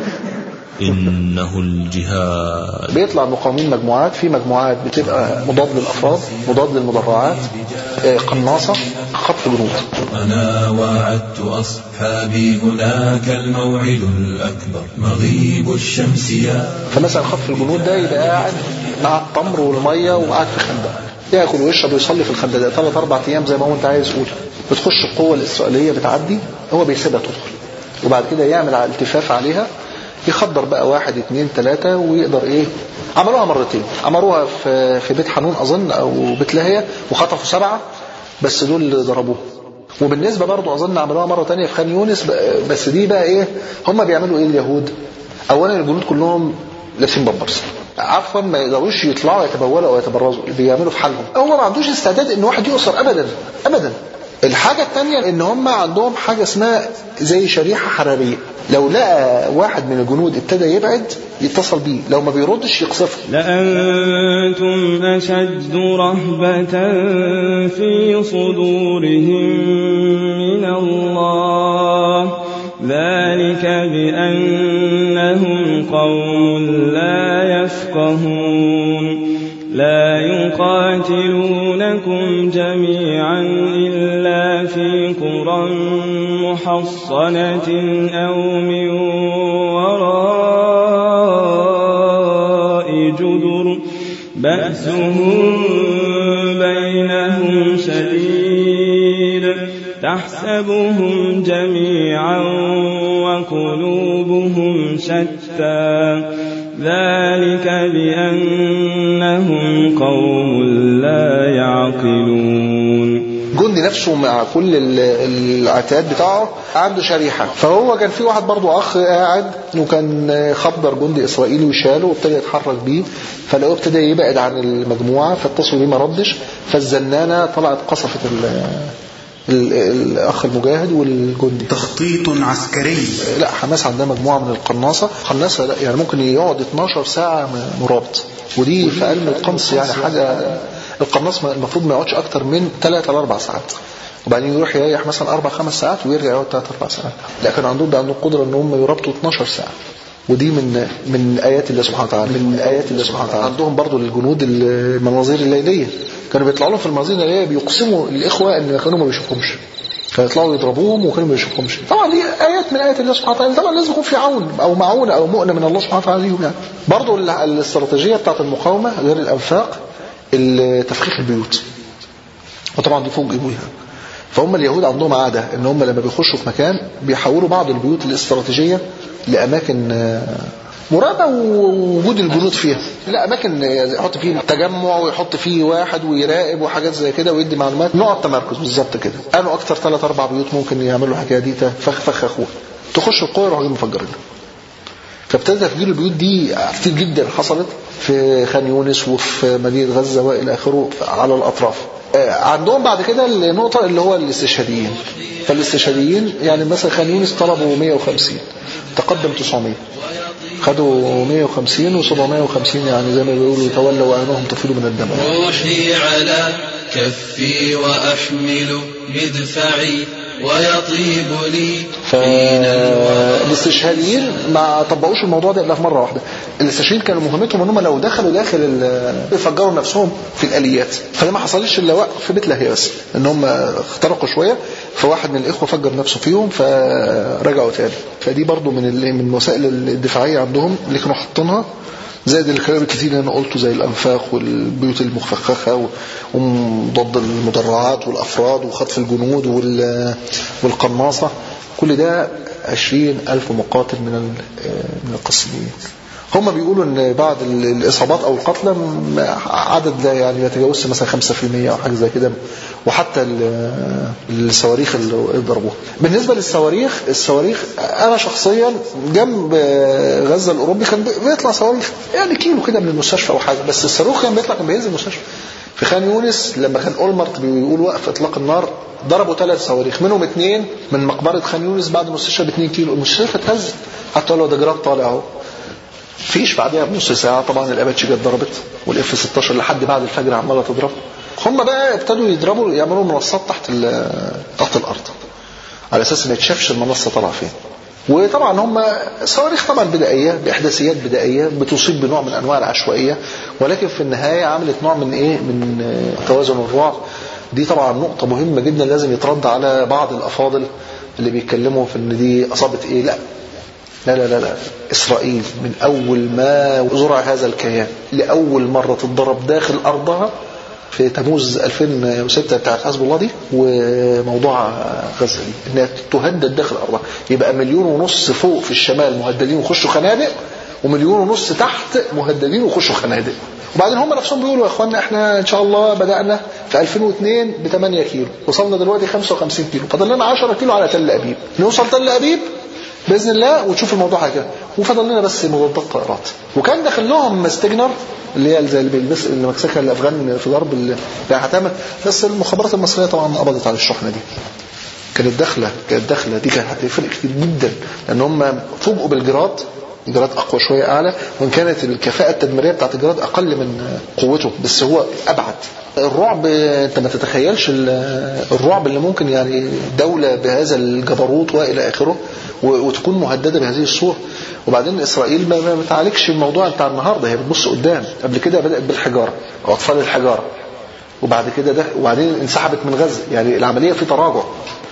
S8: إنه الجهاد
S2: بيطلع المقاومين مجموعات في مجموعات بتبقى مضاد للافراد مضاد للمدرعات آه، قناصه خطف جنود
S8: أنا وعدت أصحابي هناك الموعد الأكبر مغيب الشمس يا
S2: فمثلا خطف الجنود ده يبقى قاعد مع التمر والميه وقاعد في خندق ياكل ويشرب ويصلي في الخندق ده ثلاث اربع ايام زي ما هو انت عايز قول بتخش القوه الاسرائيليه بتعدي هو بيسيبها تدخل وبعد كده يعمل على التفاف عليها يخدر بقى واحد اثنين ثلاثة ويقدر ايه عملوها مرتين عملوها في في بيت حنون اظن او بيت لاهية وخطفوا سبعة بس دول اللي ضربوه وبالنسبة برضو اظن عملوها مرة تانية في خان يونس ب- بس دي بقى ايه هم بيعملوا ايه اليهود اولا الجنود كلهم لابسين بامبرز عفوا ما يقدروش يطلعوا يتبولوا او يتبرزوا بيعملوا في حالهم هو ما عندوش استعداد ان واحد يؤثر ابدا ابدا الحاجة التانية ان هم عندهم حاجة اسمها زي شريحة حرارية لو لقى واحد من الجنود ابتدى يبعد يتصل بيه لو ما بيردش يقصفه
S10: لأنتم أشد رهبة في صدورهم من الله ذلك بأنهم قوم لا يفقهون لا يقاتلونكم جميعا إلا في قرى محصنة أو من وراء جدر بأسهم بينهم شديد تحسبهم جميعا وقلوبهم شتى ذلك بأنهم قوم لا يعقلون
S2: جندي نفسه مع كل ال- العتاد بتاعه عنده شريحة فهو كان في واحد برضو أخ قاعد وكان خبر جندي إسرائيلي وشاله وابتدى يتحرك بيه فلقوه ابتدى يبعد عن المجموعة فاتصلوا بيه ما ردش فالزنانة طلعت قصفت ال- ال- الاخ المجاهد والجندي
S5: تخطيط عسكري
S2: لا حماس عندها مجموعه من القناصه قناصه لا يعني ممكن يقعد 12 ساعه م- مرابط ودي في علم القنص يعني حاجه القناص ما- المفروض ما يقعدش اكتر من 3 ل 4 ساعات وبعدين يروح يريح مثلا اربع خمس ساعات ويرجع يقعد 3 4 ساعات لكن عندهم بقى عندهم قدره ان هم يرابطوا 12 ساعه ودي من من ايات الله سبحانه وتعالى من ايات الله سبحانه وتعالى عندهم برضو الجنود المناظير الليليه كانوا بيطلعوا لهم في المناظير الليليه بيقسموا الاخوه ان كانوا ما بيشوفهمش فيطلعوا يضربوهم وكانوا ما بيشوفهمش طبعا دي ايات من ايات الله سبحانه وتعالى طبعا لازم يكون في عون او معونه او مؤنه من الله سبحانه وتعالى ليهم يعني برضو ال- الاستراتيجيه بتاعت المقاومه غير الانفاق ال- تفخيخ البيوت وطبعا دي فوق بيها فهم اليهود عندهم عادة ان هم لما بيخشوا في مكان بيحولوا بعض البيوت الاستراتيجية لأماكن آه، مراقبة ووجود الجنود فيها لا أماكن يحط فيه تجمع ويحط فيه واحد ويراقب وحاجات زي كده ويدي معلومات نوع تمركز بالظبط كده قالوا أكتر ثلاث أربع بيوت ممكن يعملوا الحكاية دي فخ فخ أخوه تخش القوة يروحوا جايين مفجرينها فابتدى تفجير البيوت دي كتير جدا حصلت في خان يونس وفي مدينة غزة وإلى آخره على الأطراف آه، عندهم بعد كده النقطة اللي هو الاستشهاديين فالاستشهاديين يعني مثلا خان يونس طلبوا 150 تقدم 900 خدوا 150 و750 يعني زي ما بيقولوا تولوا وعينهم تفيض من الدم
S12: روحي على كفي وأحمل مدفعي ويطيب لي
S2: فالاستشهاديين ما طبقوش الموضوع ده الا في مره واحده الاستشهاديين كانوا مهمتهم ان هم لو دخلوا داخل ال- يفجروا نفسهم في الاليات فده ما حصلش الا وقت في بيت لاهيا بس ان هم اخترقوا شويه فواحد من الاخوه فجر نفسه فيهم فرجعوا تاني فدي برضو من ال- من الوسائل الدفاعيه عندهم اللي كانوا حاطينها زائد الكلام الكتير اللي انا قلته زي الانفاق والبيوت المفخخه و- وضد المدرعات والافراد وخطف الجنود وال- والقناصه كل ده عشرين ألف مقاتل من ال- من القسميين هم بيقولوا ان بعد ال- الاصابات او القتلى م- عدد لا يعني ما يتجاوزش مثلا 5% او حاجه زي كده وحتى ال- الصواريخ اللي ضربوها بالنسبه للصواريخ الصواريخ انا شخصيا جنب غزه الاوروبي كان بي- بيطلع صواريخ يعني كيلو كده من المستشفى او حاجه بس الصاروخ كان بيطلع كان بينزل المستشفى في خان يونس لما كان اولمرت بيقول وقف اطلاق النار ضربوا ثلاث صواريخ منهم اثنين من مقبره خان يونس بعد المستشفى ب 2 كيلو المستشفى اتهزت حتى لو ده جراد طالع اهو فيش بعدها بنص ساعه طبعا الاباتشي جت ضربت والاف 16 لحد بعد الفجر عماله تضرب هم بقى ابتدوا يضربوا يعملوا منصات تحت ال- تحت الارض على اساس ما يتشافش المنصه طالعه فين وطبعا هم صواريخ طبعا بدائيه باحداثيات بدائيه بتصيب بنوع من انواع العشوائيه ولكن في النهايه عملت نوع من ايه من آه، توازن الرعب دي طبعا نقطه مهمه جدا لازم يترد على بعض الافاضل اللي بيتكلموا في ان دي اصابت ايه لا لا لا لا لا إسرائيل من أول ما زرع هذا الكيان لأول مرة تتضرب داخل أرضها في تموز 2006 بتاعت حزب الله دي وموضوع غزة دي انها تهدد داخل أرضها يبقى مليون ونص فوق في الشمال مهددين ويخشوا خنادق ومليون ونص تحت مهددين ويخشوا خنادق وبعدين هم نفسهم بيقولوا يا اخوانا احنا ان شاء الله بدأنا في 2002 ب 8 كيلو وصلنا دلوقتي 55 كيلو فاضل لنا 10 كيلو على تل ابيب نوصل تل ابيب باذن الله وتشوف الموضوع حاجه وفضل لنا بس مضادات طائرات وكان داخل لهم ستيجنر اللي هي زي اللي بيلبس اللي مسكها الافغان في ضرب اللي هتعمل بس المخابرات المصريه طبعا قبضت على الشحنه دي كانت داخله كانت داخله دي كانت هتفرق كتير جدا لان هم فوجئوا بالجراد الجراد اقوى شويه اعلى وان كانت الكفاءه التدميريه بتاعت الجراد اقل من قوته بس هو ابعد الرعب انت ما تتخيلش ال- الرعب اللي ممكن يعني دوله بهذا الجبروت والى اخره و- وتكون مهدده بهذه الصوره وبعدين اسرائيل ما ما بتعالجش الموضوع بتاع النهارده هي بتبص قدام قبل كده بدات بالحجاره او اطفال الحجاره وبعد كده ده وبعدين انسحبت من غزه يعني العمليه في تراجع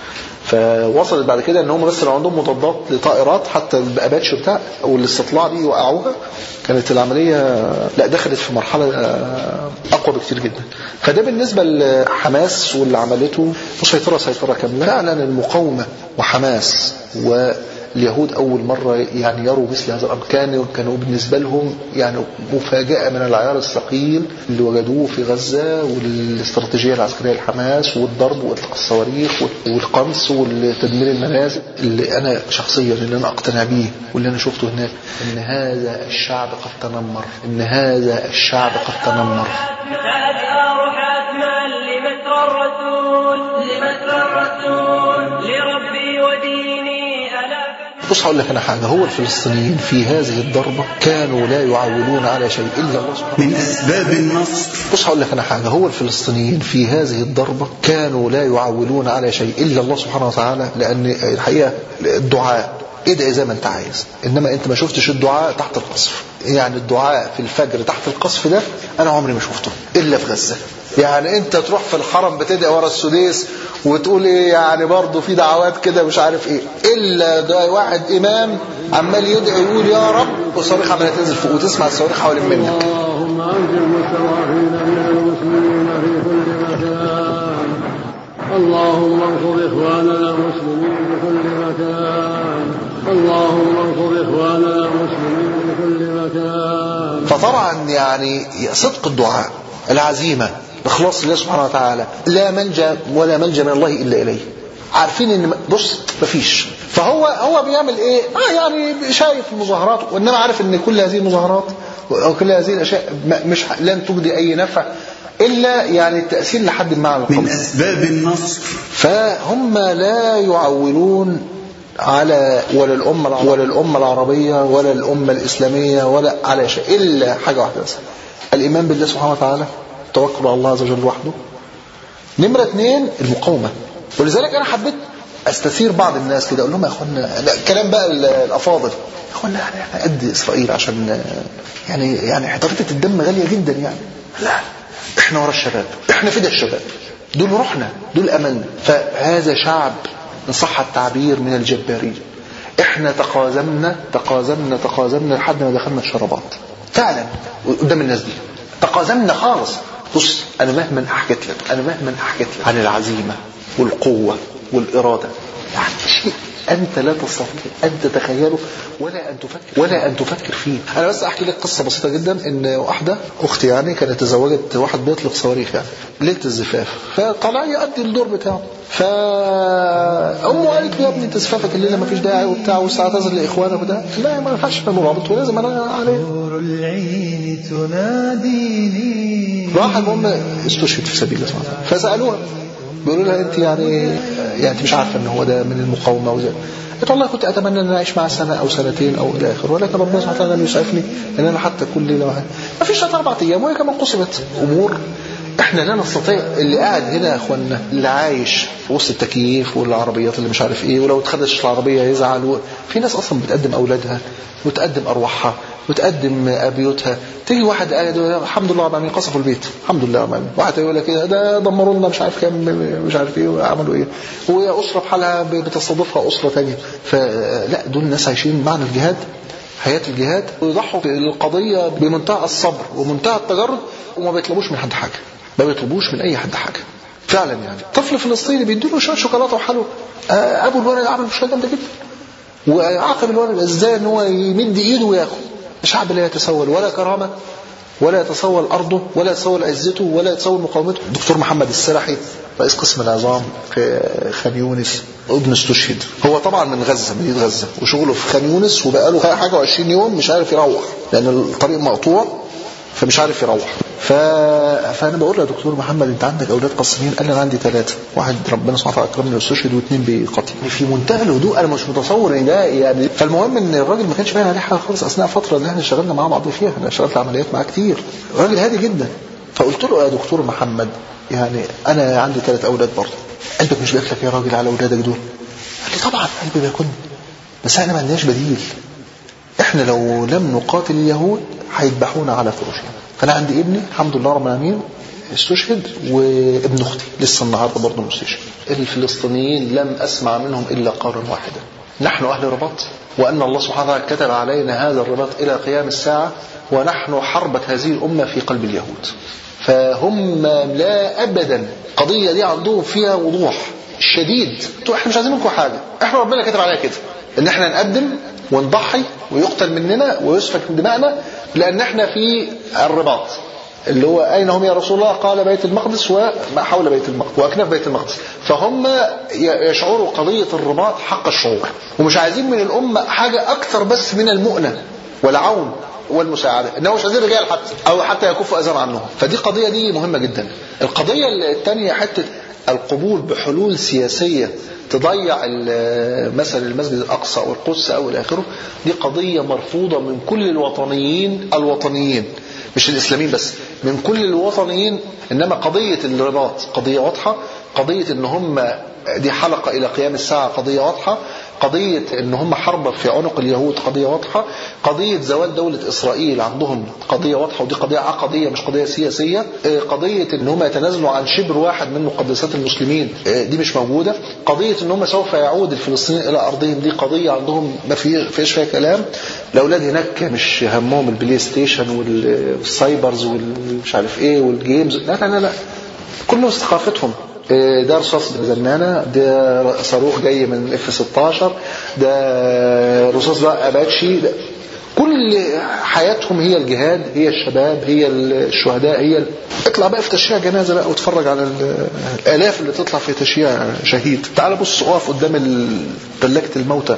S2: فوصلت بعد كده ان هم بس لو عندهم مضادات لطائرات حتى الاباتش بتاع والاستطلاع دي يوقعوها كانت العمليه لا دخلت في مرحله آه، اقوى بكتير جدا فده بالنسبه لحماس واللي عملته مسيطره سيطره كامله فعلا المقاومه وحماس واليهود اول مره يعني يروا مثل هذا الامر كانوا كانوا بالنسبه لهم يعني مفاجاه من العيار الثقيل اللي وجدوه في غزه والاستراتيجيه العسكريه لحماس والضرب واطلاق الصواريخ والقنص وتدمير المنازل اللي انا شخصيا اللي انا اقتنع بيه واللي انا شفته هناك ان هذا الشعب قد تنمر ان هذا الشعب قد تنمر
S4: تذكر حتما لمتر الرسول لمتر الرسول
S13: لربي وديني ألا
S2: بص هقول لك انا حاجه هو الفلسطينيين في هذه الضربه كانوا لا يعولون على شيء الا الله سبحانه
S5: من أسباب النصر
S2: بص هقول لك انا حاجه هو الفلسطينيين في هذه الضربه كانوا لا يعولون على شيء الا الله سبحانه وتعالى لان الحقيقه الدعاء ادعي زي ما انت عايز انما انت ما شفتش الدعاء تحت القصف يعني الدعاء في الفجر تحت القصف ده انا عمري ما شفته الا في غزه يعني انت تروح في الحرم بتدعي ورا السديس وتقول ايه يعني برضه في دعوات كده مش عارف ايه الا ده واحد امام عمال يدعي يقول يا رب والصواريخ عماله تنزل فوق وتسمع الصواريخ حوالين منك
S14: اللهم انزل المستضعفين من المسلمين في كل مكان اللهم انصر اخواننا المسلمين في كل مكان اللهم انصر اخواننا المسلمين في كل مكان
S2: فطبعا يعني صدق الدعاء العزيمه اخلاص الله سبحانه وتعالى لا منجا ولا ملجا من الله الا اليه عارفين ان بص مفيش فهو هو بيعمل ايه؟ اه يعني شايف المظاهرات وانما عارف ان كل هذه المظاهرات او كل هذه الاشياء م- مش ح- لن تجدي اي نفع الا يعني التاثير لحد ما على
S5: من
S2: القلب
S5: أسباب النصر
S2: فهم لا يعولون على ولا الأمة الع- ولا الأمة العربية ولا الأمة الإسلامية ولا على شيء إلا حاجة واحدة بس الإيمان بالله سبحانه وتعالى التوكل على الله عز وجل وحده نمرة اثنين المقاومة ولذلك أنا حبيت أستثير بعض الناس كده أقول لهم يا أخوانا لا كلام بقى ال- الأفاضل يا أخوانا يعني إحنا قد إسرائيل عشان يعني يعني ضريبة الدم غالية جدا يعني لا احنا ورا الشباب احنا فدا الشباب دول روحنا دول املنا فهذا شعب ان صح التعبير من الجبارين احنا تقازمنا تقازمنا تقازمنا لحد ما دخلنا الشرابات فعلا قدام الناس دي تقازمنا خالص بص انا مهما حكيت لك انا مهما حكيت لك عن العزيمه والقوه والاراده يعني شيء انت لا تستطيع ان تتخيله ولا ان تفكر ولا ان تفكر فيه انا بس احكي لك قصه بسيطه جدا ان واحده اختي يعني كانت تزوجت واحد بيطلق صواريخ يعني ليله الزفاف فطلع يؤدي الدور بتاعه فامه قالت له يا ابني انت زفافك الليله ما فيش داعي وبتاع واستعتذر لاخوانك وده لا ما ينفعش انا مرابط ولازم انا عليه
S15: العين تناديني
S2: راح المهم استشهد في سبيل الله سبحانه وتعالى. فسالوها بيقولوا لها انت يعني يعني انت مش عارفه ان هو ده من المقاومه وزي قلت والله كنت اتمنى ان انا اعيش معاه سنه او سنتين او الى اخره ولكن ربنا سبحانه وتعالى لم يسعفني ان انا حتى كل ليله واحد ما فيش ثلاث اربع ايام وهي كمان قصبت امور احنا لا نستطيع اللي قاعد هنا يا اخوانا اللي عايش في وسط التكييف والعربيات اللي مش عارف ايه ولو اتخدش العربيه يزعل و... في ناس اصلا بتقدم اولادها وتقدم ارواحها وتقدم بيوتها تيجي واحد قاعد يقول الحمد لله رب العالمين قصفوا البيت الحمد لله رب العالمين واحد يقول لك إيه ده دمروا لنا مش عارف كام مش عارف ايه وعملوا ايه واسره بحالها بتستضيفها اسره ثانيه فلا دول ناس عايشين معنى الجهاد حياة الجهاد ويضحوا بالقضية بمنتهى الصبر ومنتهى التجرد وما بيطلبوش من حد حاجة ما بيطلبوش من أي حد حاجة فعلا يعني طفل فلسطيني بيديله شوية شوكولاتة وحلوى آه، أبو الولد عمل مشكلة جامدة جدا وعاقب الولد ازاي ان هو يمد ايده وياخد شعب لا يتسول ولا كرامه ولا يتسول ارضه ولا يتسول عزته ولا يتسول مقاومته الدكتور محمد السرحي رئيس قسم العظام في خان يونس ابن استشهد هو طبعا من غزه مدينه غزه وشغله في خان يونس وبقاله حاجه و20 يوم مش عارف يروح لان الطريق مقطوع فمش عارف يروح ف... فانا بقول له يا دكتور محمد انت عندك اولاد قصرين قال لي انا عندي ثلاثه واحد ربنا سبحانه وتعالى اكرمني واستشهد واثنين بقتل في منتهى الهدوء انا مش متصور ان ده يعني فالمهم ان الراجل ما كانش باين عليه حاجه خالص اثناء الفتره اللي احنا اشتغلنا مع بعض فيها انا اشتغلت عمليات معاه كتير راجل هادي جدا فقلت له يا دكتور محمد يعني انا عندي ثلاث اولاد برضه قلبك مش بياكلك يا راجل على اولادك دول قال لي طبعا قلبي بياكلني بس احنا ما عندناش بديل احنا لو لم نقاتل اليهود هيذبحونا على فراشنا فانا عندي ابني الحمد لله رب العالمين استشهد وابن اختي لسه النهارده برضه مستشهد الفلسطينيين لم اسمع منهم الا قولا واحدا نحن اهل رباط وان الله سبحانه وتعالى كتب علينا هذا الرباط الى قيام الساعه ونحن حربة هذه الامه في قلب اليهود فهم لا ابدا القضيه دي عندهم فيها وضوح شديد انتوا احنا مش عايزين منكم حاجه احنا ربنا كتب علينا كده ان احنا نقدم ونضحي ويقتل مننا ويسفك من دمائنا لان احنا في الرباط اللي هو اين هم يا رسول الله قال بيت المقدس وما حول بيت المقدس واكناف بيت المقدس فهم يشعروا قضيه الرباط حق الشعور ومش عايزين من الامه حاجه اكثر بس من المؤنه والعون والمساعده انه مش عايزين رجال حتى او حتى يكفوا اذى عنهم فدي قضيه دي مهمه جدا القضيه الثانيه حته القبول بحلول سياسية تضيع مثلا المسجد الأقصى أو القدس أو إلى آخره دي قضية مرفوضة من كل الوطنيين الوطنيين مش الإسلاميين بس من كل الوطنيين إنما قضية الرباط قضية واضحة قضية إن هم دي حلقة إلى قيام الساعة قضية واضحة قضية ان هم حرب في عنق اليهود قضية واضحة قضية زوال دولة اسرائيل عندهم قضية واضحة ودي قضية عقدية مش قضية سياسية قضية ان هم يتنازلوا عن شبر واحد من مقدسات المسلمين دي مش موجودة قضية ان هم سوف يعود الفلسطينيين الى ارضهم دي قضية عندهم ما فيش فيها كلام الاولاد هناك مش همهم البلاي ستيشن والسايبرز والمش عارف ايه والجيمز لا لا لا, لا. كله ثقافتهم ده رصاص بزنانة ده صاروخ جاي من اف 16 ده رصاص بقى اباتشي ده كل حياتهم هي الجهاد هي الشباب هي الشهداء هي ال... اطلع بقى في تشييع جنازه بقى واتفرج على الالاف اللي تطلع في تشييع شهيد تعال بص اقف قدام ثلاجه الموتى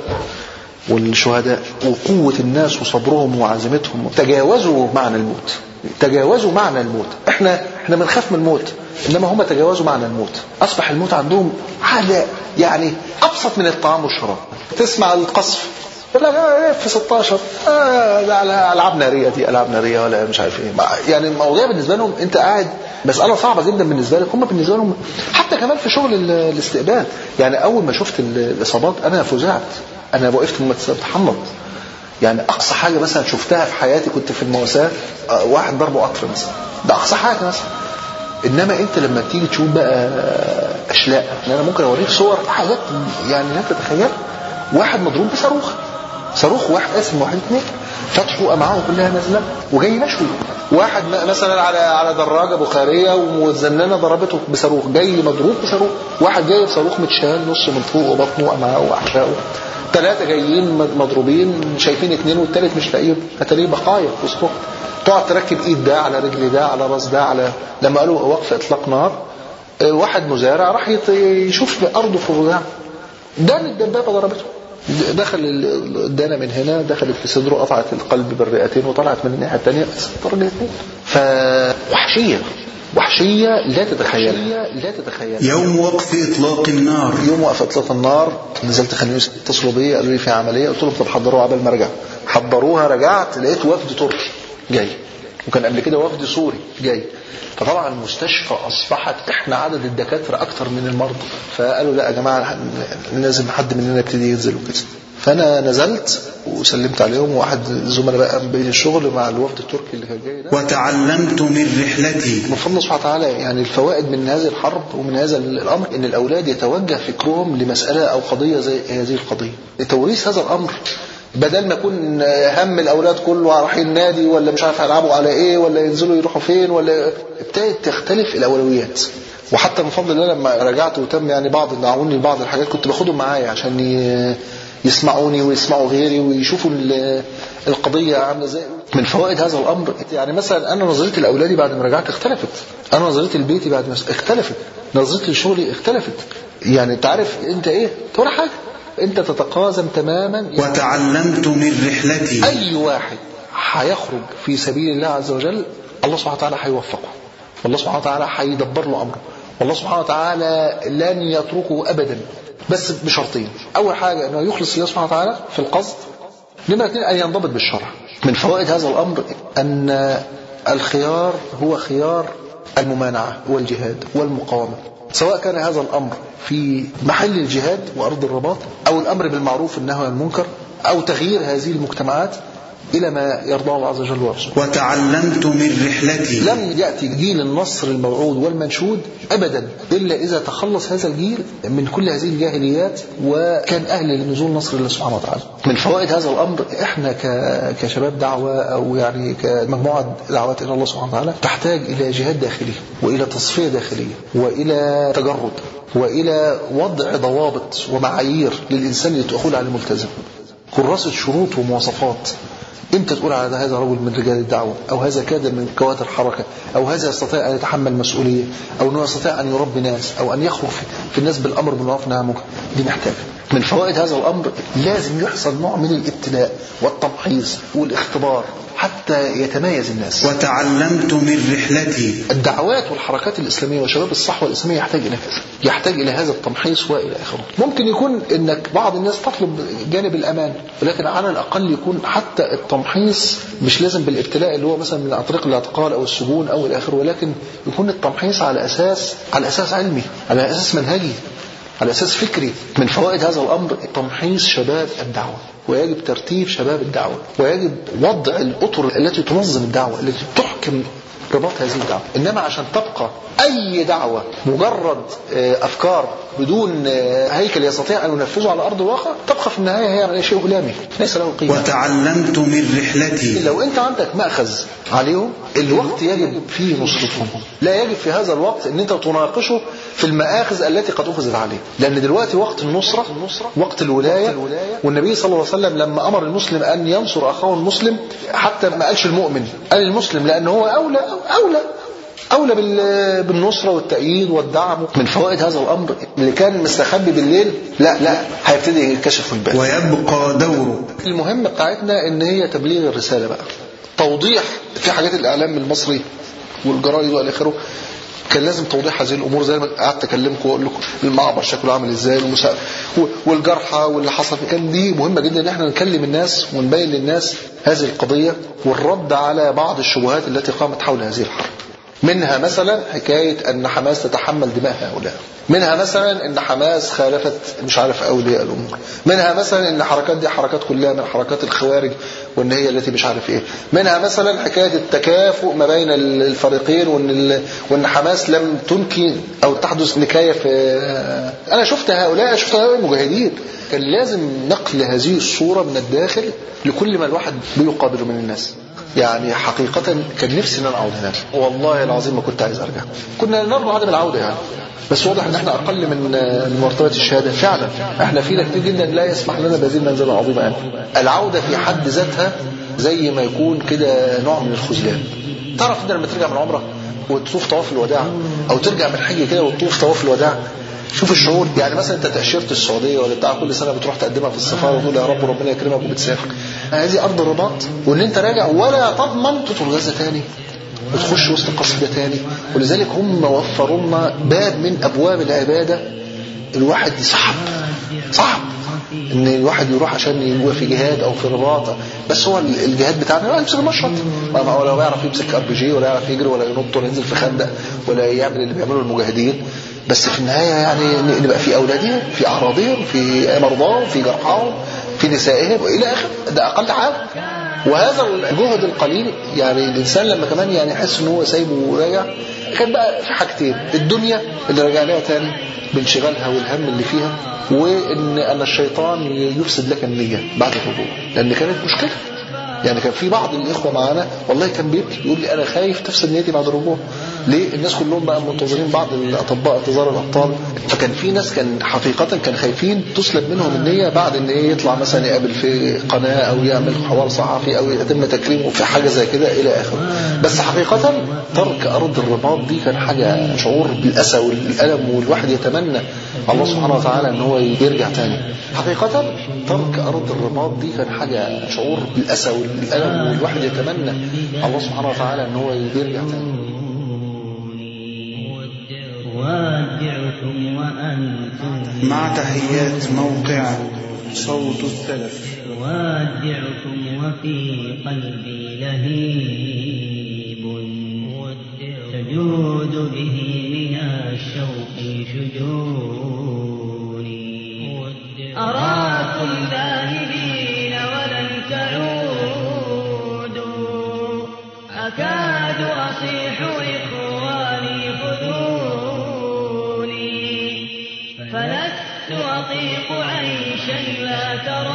S2: والشهداء وقوة الناس وصبرهم وعزيمتهم تجاوزوا معنى الموت تجاوزوا معنى الموت احنا احنا بنخاف من الموت انما هم تجاوزوا معنى الموت اصبح الموت عندهم حاجه يعني ابسط من الطعام والشراب تسمع القصف يقول لك ايه في 16 آه ده العاب ناريه دي العاب ناريه ولا مش عارف ايه يعني الموضوع بالنسبه لهم انت قاعد مساله صعبه جدا بالنسبه لك هم بالنسبه لهم حتى كمان في شغل الاستقبال يعني اول ما شفت الاصابات انا فزعت انا وقفت متحمض يعني اقصى حاجه مثلا شفتها في حياتي كنت في المواساه واحد ضربه قطر مثلا ده اقصى حاجه مثلا انما انت لما تيجي تشوف بقى اشلاء انا ممكن اوريك صور حاجات يعني لا تتخيل واحد مضروب بصاروخ صاروخ واحد اسم واحد اثنين فتحه معاه كلها نازله وجاي مشوي واحد مثلا على على دراجه بخاريه والزنانه ضربته بصاروخ جاي مضروب بصاروخ واحد جاي بصاروخ متشال نص من فوق وبطنه معاه واحشائه ثلاثه جايين مضروبين شايفين اثنين والثالث مش لاقيه اتاريه بقايا وسطهم تقعد تركب ايد ده على رجل ده على راس ده على لما قالوا وقف اطلاق نار واحد مزارع راح يشوف ارضه في الرجاع ده الدبابه ضربته دخل الدانه من هنا دخلت في صدره قطعت القلب بالرئتين وطلعت من الناحيه الثانيه ضرب الاثنين فوحشيه وحشية لا تتخيل لا تتخيل
S5: يوم وقف إطلاق النار
S2: يوم وقف إطلاق النار نزلت خليني اتصلوا بيا قالوا لي في عملية قلت لهم طب حضروها قبل ما ارجع حضروها رجعت لقيت وفد تركي جاي وكان قبل كده وفد سوري جاي فطبعا المستشفى اصبحت احنا عدد الدكاتره اكتر من المرضى فقالوا لا يا جماعه لازم حد مننا يبتدي ينزل وكده فانا نزلت وسلمت عليهم وواحد زملاء بقى قام بقيه الشغل مع الوفد التركي اللي كان جاي ده
S5: وتعلمت من رحلتي
S2: من فضل سبحانه وتعالى يعني الفوائد من هذه الحرب ومن هذا الامر ان الاولاد يتوجه فكرهم لمساله او قضيه زي هذه القضيه لتوريث هذا الامر بدل ما يكون هم الاولاد كله رايحين النادي ولا مش عارف هيلعبوا على ايه ولا ينزلوا يروحوا فين ولا ابتدت تختلف الاولويات وحتى من فضل الله لما رجعت وتم يعني بعض دعوني لبعض الحاجات كنت باخدهم معايا عشان يسمعوني ويسمعوا غيري ويشوفوا القضيه عامله ازاي من فوائد هذا الامر يعني مثلا انا نظرتي لاولادي بعد ما رجعت اختلفت انا نظرتي لبيتي بعد ما اختلفت نظرتي لشغلي اختلفت يعني انت عارف انت ايه ولا حاجه انت تتقازم تماما
S5: وتعلمت من رحلتي
S2: اي واحد هيخرج في سبيل الله عز وجل الله سبحانه وتعالى هيوفقه والله سبحانه وتعالى هيدبر له امره والله سبحانه وتعالى لن يتركه ابدا بس بشرطين اول حاجه انه يخلص الله سبحانه وتعالى في القصد نمرة اثنين ان ينضبط بالشرع من فوائد هذا الامر ان الخيار هو خيار الممانعه والجهاد والمقاومه سواء كان هذا الامر في محل الجهاد وارض الرباط او الامر بالمعروف والنهي عن المنكر او تغيير هذه المجتمعات الى ما يرضاه الله عز وجل ورسوله.
S5: وتعلمت من رحلتي
S2: لم ياتي جيل النصر الموعود والمنشود ابدا الا اذا تخلص هذا الجيل من كل هذه الجاهليات وكان اهل لنزول نصر الله سبحانه وتعالى. من فوائد هذا الامر احنا كشباب دعوه او يعني كمجموعه دعوات الى الله سبحانه وتعالى تحتاج الى جهاد داخلي والى تصفيه داخليه والى تجرد والى وضع ضوابط ومعايير للانسان لتؤخذ على الملتزم. كراسه شروط ومواصفات امتى تقول على هذا رجل من رجال الدعوة أو هذا كادر من كوادر الحركة أو هذا يستطيع أن يتحمل مسؤولية أو أنه يستطيع أن يربي ناس أو أن يخرج في الناس بالأمر بالمعروف والنهي عن المنكر دي محتاجة من فوائد هذا الأمر لازم يحصل نوع من الابتلاء والتمحيص والاختبار حتى يتميز الناس
S5: وتعلمت من رحلتي
S2: الدعوات والحركات الإسلامية وشباب الصحوة الإسلامية يحتاج إلى كذا يحتاج إلى هذا التمحيص وإلى آخره ممكن يكون إنك بعض الناس تطلب جانب الأمان ولكن على الأقل يكون حتى التمحيص مش لازم بالابتلاء اللي هو مثلا من عن طريق الاعتقال أو السجون أو إلى آخره ولكن يكون التمحيص على أساس على أساس علمي على أساس منهجي على أساس فكري من فوائد هذا الأمر تمحيص شباب الدعوة ويجب ترتيب شباب الدعوة ويجب وضع الأطر التي تنظم الدعوة التي تحكم رباط هذه الدعوة إنما عشان تبقى أي دعوة مجرد أفكار بدون هيكل يستطيع أن ينفذه على أرض الواقع تبقى في النهاية هي شيء هلامي ليس له قيمة
S5: وتعلمت من رحلتي
S2: لو أنت عندك مأخذ عليهم الوقت يجب فيه نصرتهم لا يجب في هذا الوقت أن أنت تناقشه في المآخذ التي قد أخذت عليه لأن دلوقتي وقت النصرة وقت الولاية والنبي صلى الله عليه وسلم لما أمر المسلم أن ينصر أخاه المسلم حتى ما قالش المؤمن قال المسلم لأن هو أولى أولى أولى بالنصرة والتأييد والدعم من فوائد هذا الأمر اللي كان مستخبي بالليل لا لا هيبتدي يكشف في البال
S5: ويبقى دوره
S2: المهم بتاعتنا ان هي تبليغ الرسالة بقى توضيح في حاجات الإعلام المصري والجرايد والى اخره كان لازم توضيح هذه الامور زي ما قعدت اكلمكم واقول لكم المعبر شكله عامل ازاي والمسا... والجرحى واللي حصل كان دي مهمه جدا ان احنا نكلم الناس ونبين للناس هذه القضيه والرد على بعض الشبهات التي قامت حول هذه الحرب منها مثلا حكاية أن حماس تتحمل دماء هؤلاء منها مثلا أن حماس خالفت مش عارف أولياء الأمور منها مثلا أن حركات دي حركات كلها من حركات الخوارج وأن هي التي مش عارف إيه منها مثلا حكاية التكافؤ ما بين الفريقين وأن, وأن حماس لم تنكي أو تحدث نكاية في أنا شفت هؤلاء شفت هؤلاء المجاهدين كان لازم نقل هذه الصورة من الداخل لكل ما الواحد بيقابله من الناس يعني حقيقة كان نفسي ان انا اقعد هناك والله العظيم ما كنت عايز ارجع كنا نرجو عدم العودة يعني بس واضح ان احنا اقل من من مرتبة الشهادة فعلا احنا فينا كتير جدا لا يسمح لنا بهذه المنزلة العظيمة يعني العودة في حد ذاتها زي ما يكون كده نوع من الخذلان تعرف انت لما ترجع من عمرة وتطوف طواف الوداع او ترجع من حج كده وتطوف طواف الوداع شوف الشعور يعني مثلا انت تأشيرة السعودية ولا بتاع كل سنة بتروح تقدمها في السفارة وتقول يا رب ربنا يكرمك وبتسافر هذه أرض الرباط وإن أنت راجع ولا تضمن تدخل غزة تاني وتخش وسط القصيدة تاني ولذلك هم وفروا لنا باب من أبواب العبادة الواحد صعب صعب ان الواحد يروح عشان يبقى في جهاد او في رباط بس هو الجهاد بتاعنا لا يمسك المشرط ولا يعرف يمسك ار بي جي ولا يعرف يجري ولا ينط ولا ينزل في خندق ولا يعمل اللي بيعمله المجاهدين بس في النهايه يعني نبقى في اولادهم في اعراضهم في مرضاهم في جرحاهم في نسائهم والى اخره ده اقل حاجه وهذا الجهد القليل يعني الانسان لما كمان يعني يحس ان هو سايبه وراجع كان بقى في حاجتين الدنيا اللي رجع لها تاني بانشغالها والهم اللي فيها وان ان الشيطان يفسد لك النيه بعد الرجوع لان كانت مشكله يعني كان في بعض الاخوه معانا والله كان بيبكي بيقول لي انا خايف تفسد نيتي بعد الرجوع ليه الناس كلهم بقى منتظرين بعض الاطباء انتظار الابطال فكان في ناس كان حقيقه كان خايفين تسلب منهم النيه بعد ان ايه يطلع مثلا يقابل في قناه او يعمل حوار صحفي او يتم تكريمه في حاجه زي كده الى اخره بس حقيقه ترك ارض الرباط دي كان حاجه شعور بالاسى والالم والواحد يتمنى الله سبحانه وتعالى ان هو يرجع تاني حقيقه ترك ارض الرباط دي كان حاجه شعور بالاسى والالم والواحد يتمنى الله سبحانه وتعالى ان هو يرجع تاني
S15: وادعكم وأنتم
S5: مع تحيات موقع صوت السلف
S15: وادعكم وفي قلبي لهيب تجود به من الشوق شجوني
S13: أراكم ذاهبين ولن تعودوا أكاد أصيح إخواني خذوني فلست أطيق عيشا لا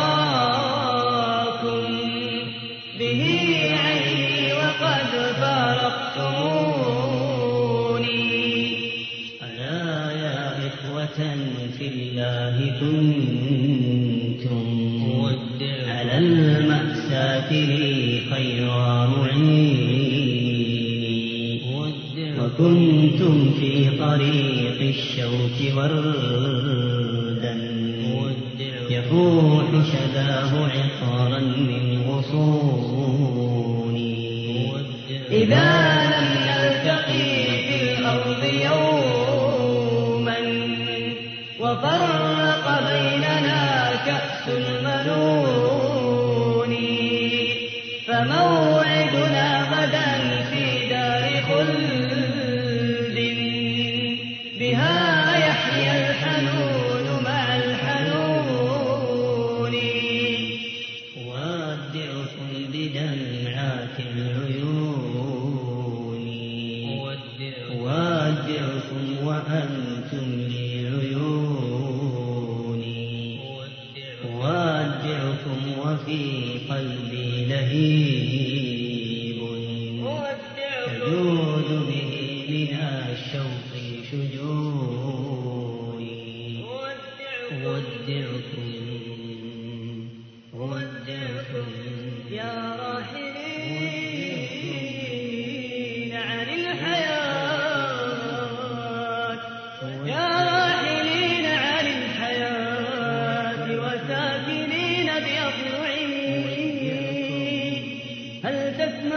S13: تراكم به عيني وقد فارقتموني
S15: ألا يا إخوة في الله كنتم على المأساة لي خير معين وكنتم في طريق الشوك وردا يفوح شذاه عقارا من غصوني
S13: إذا لم نلتقي في الأرض يوما وفرق بيننا كأس المنون فموعدنا غدا في دار خلد بها يحيا الحنون مع الحنون
S15: أودعكم بدمعات العيون أودعكم وأنتم لي عيوني أودعكم وفي قلبي لهيب تجود به من الشوق شجوني أودعكم أودعكم
S13: يا راحلين عن الحياة يا راحلين عن الحياة وساكنين بأضلعي هل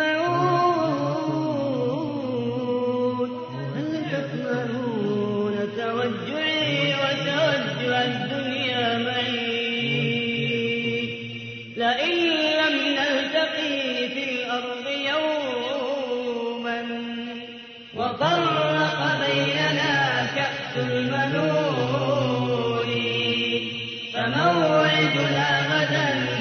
S13: تسمعون هل تسمعون توجعي وتوجع الدنيا معي لئن لم نلتقي في الأرض يوما وفرق بيننا كأس المنون فموعدنا غدا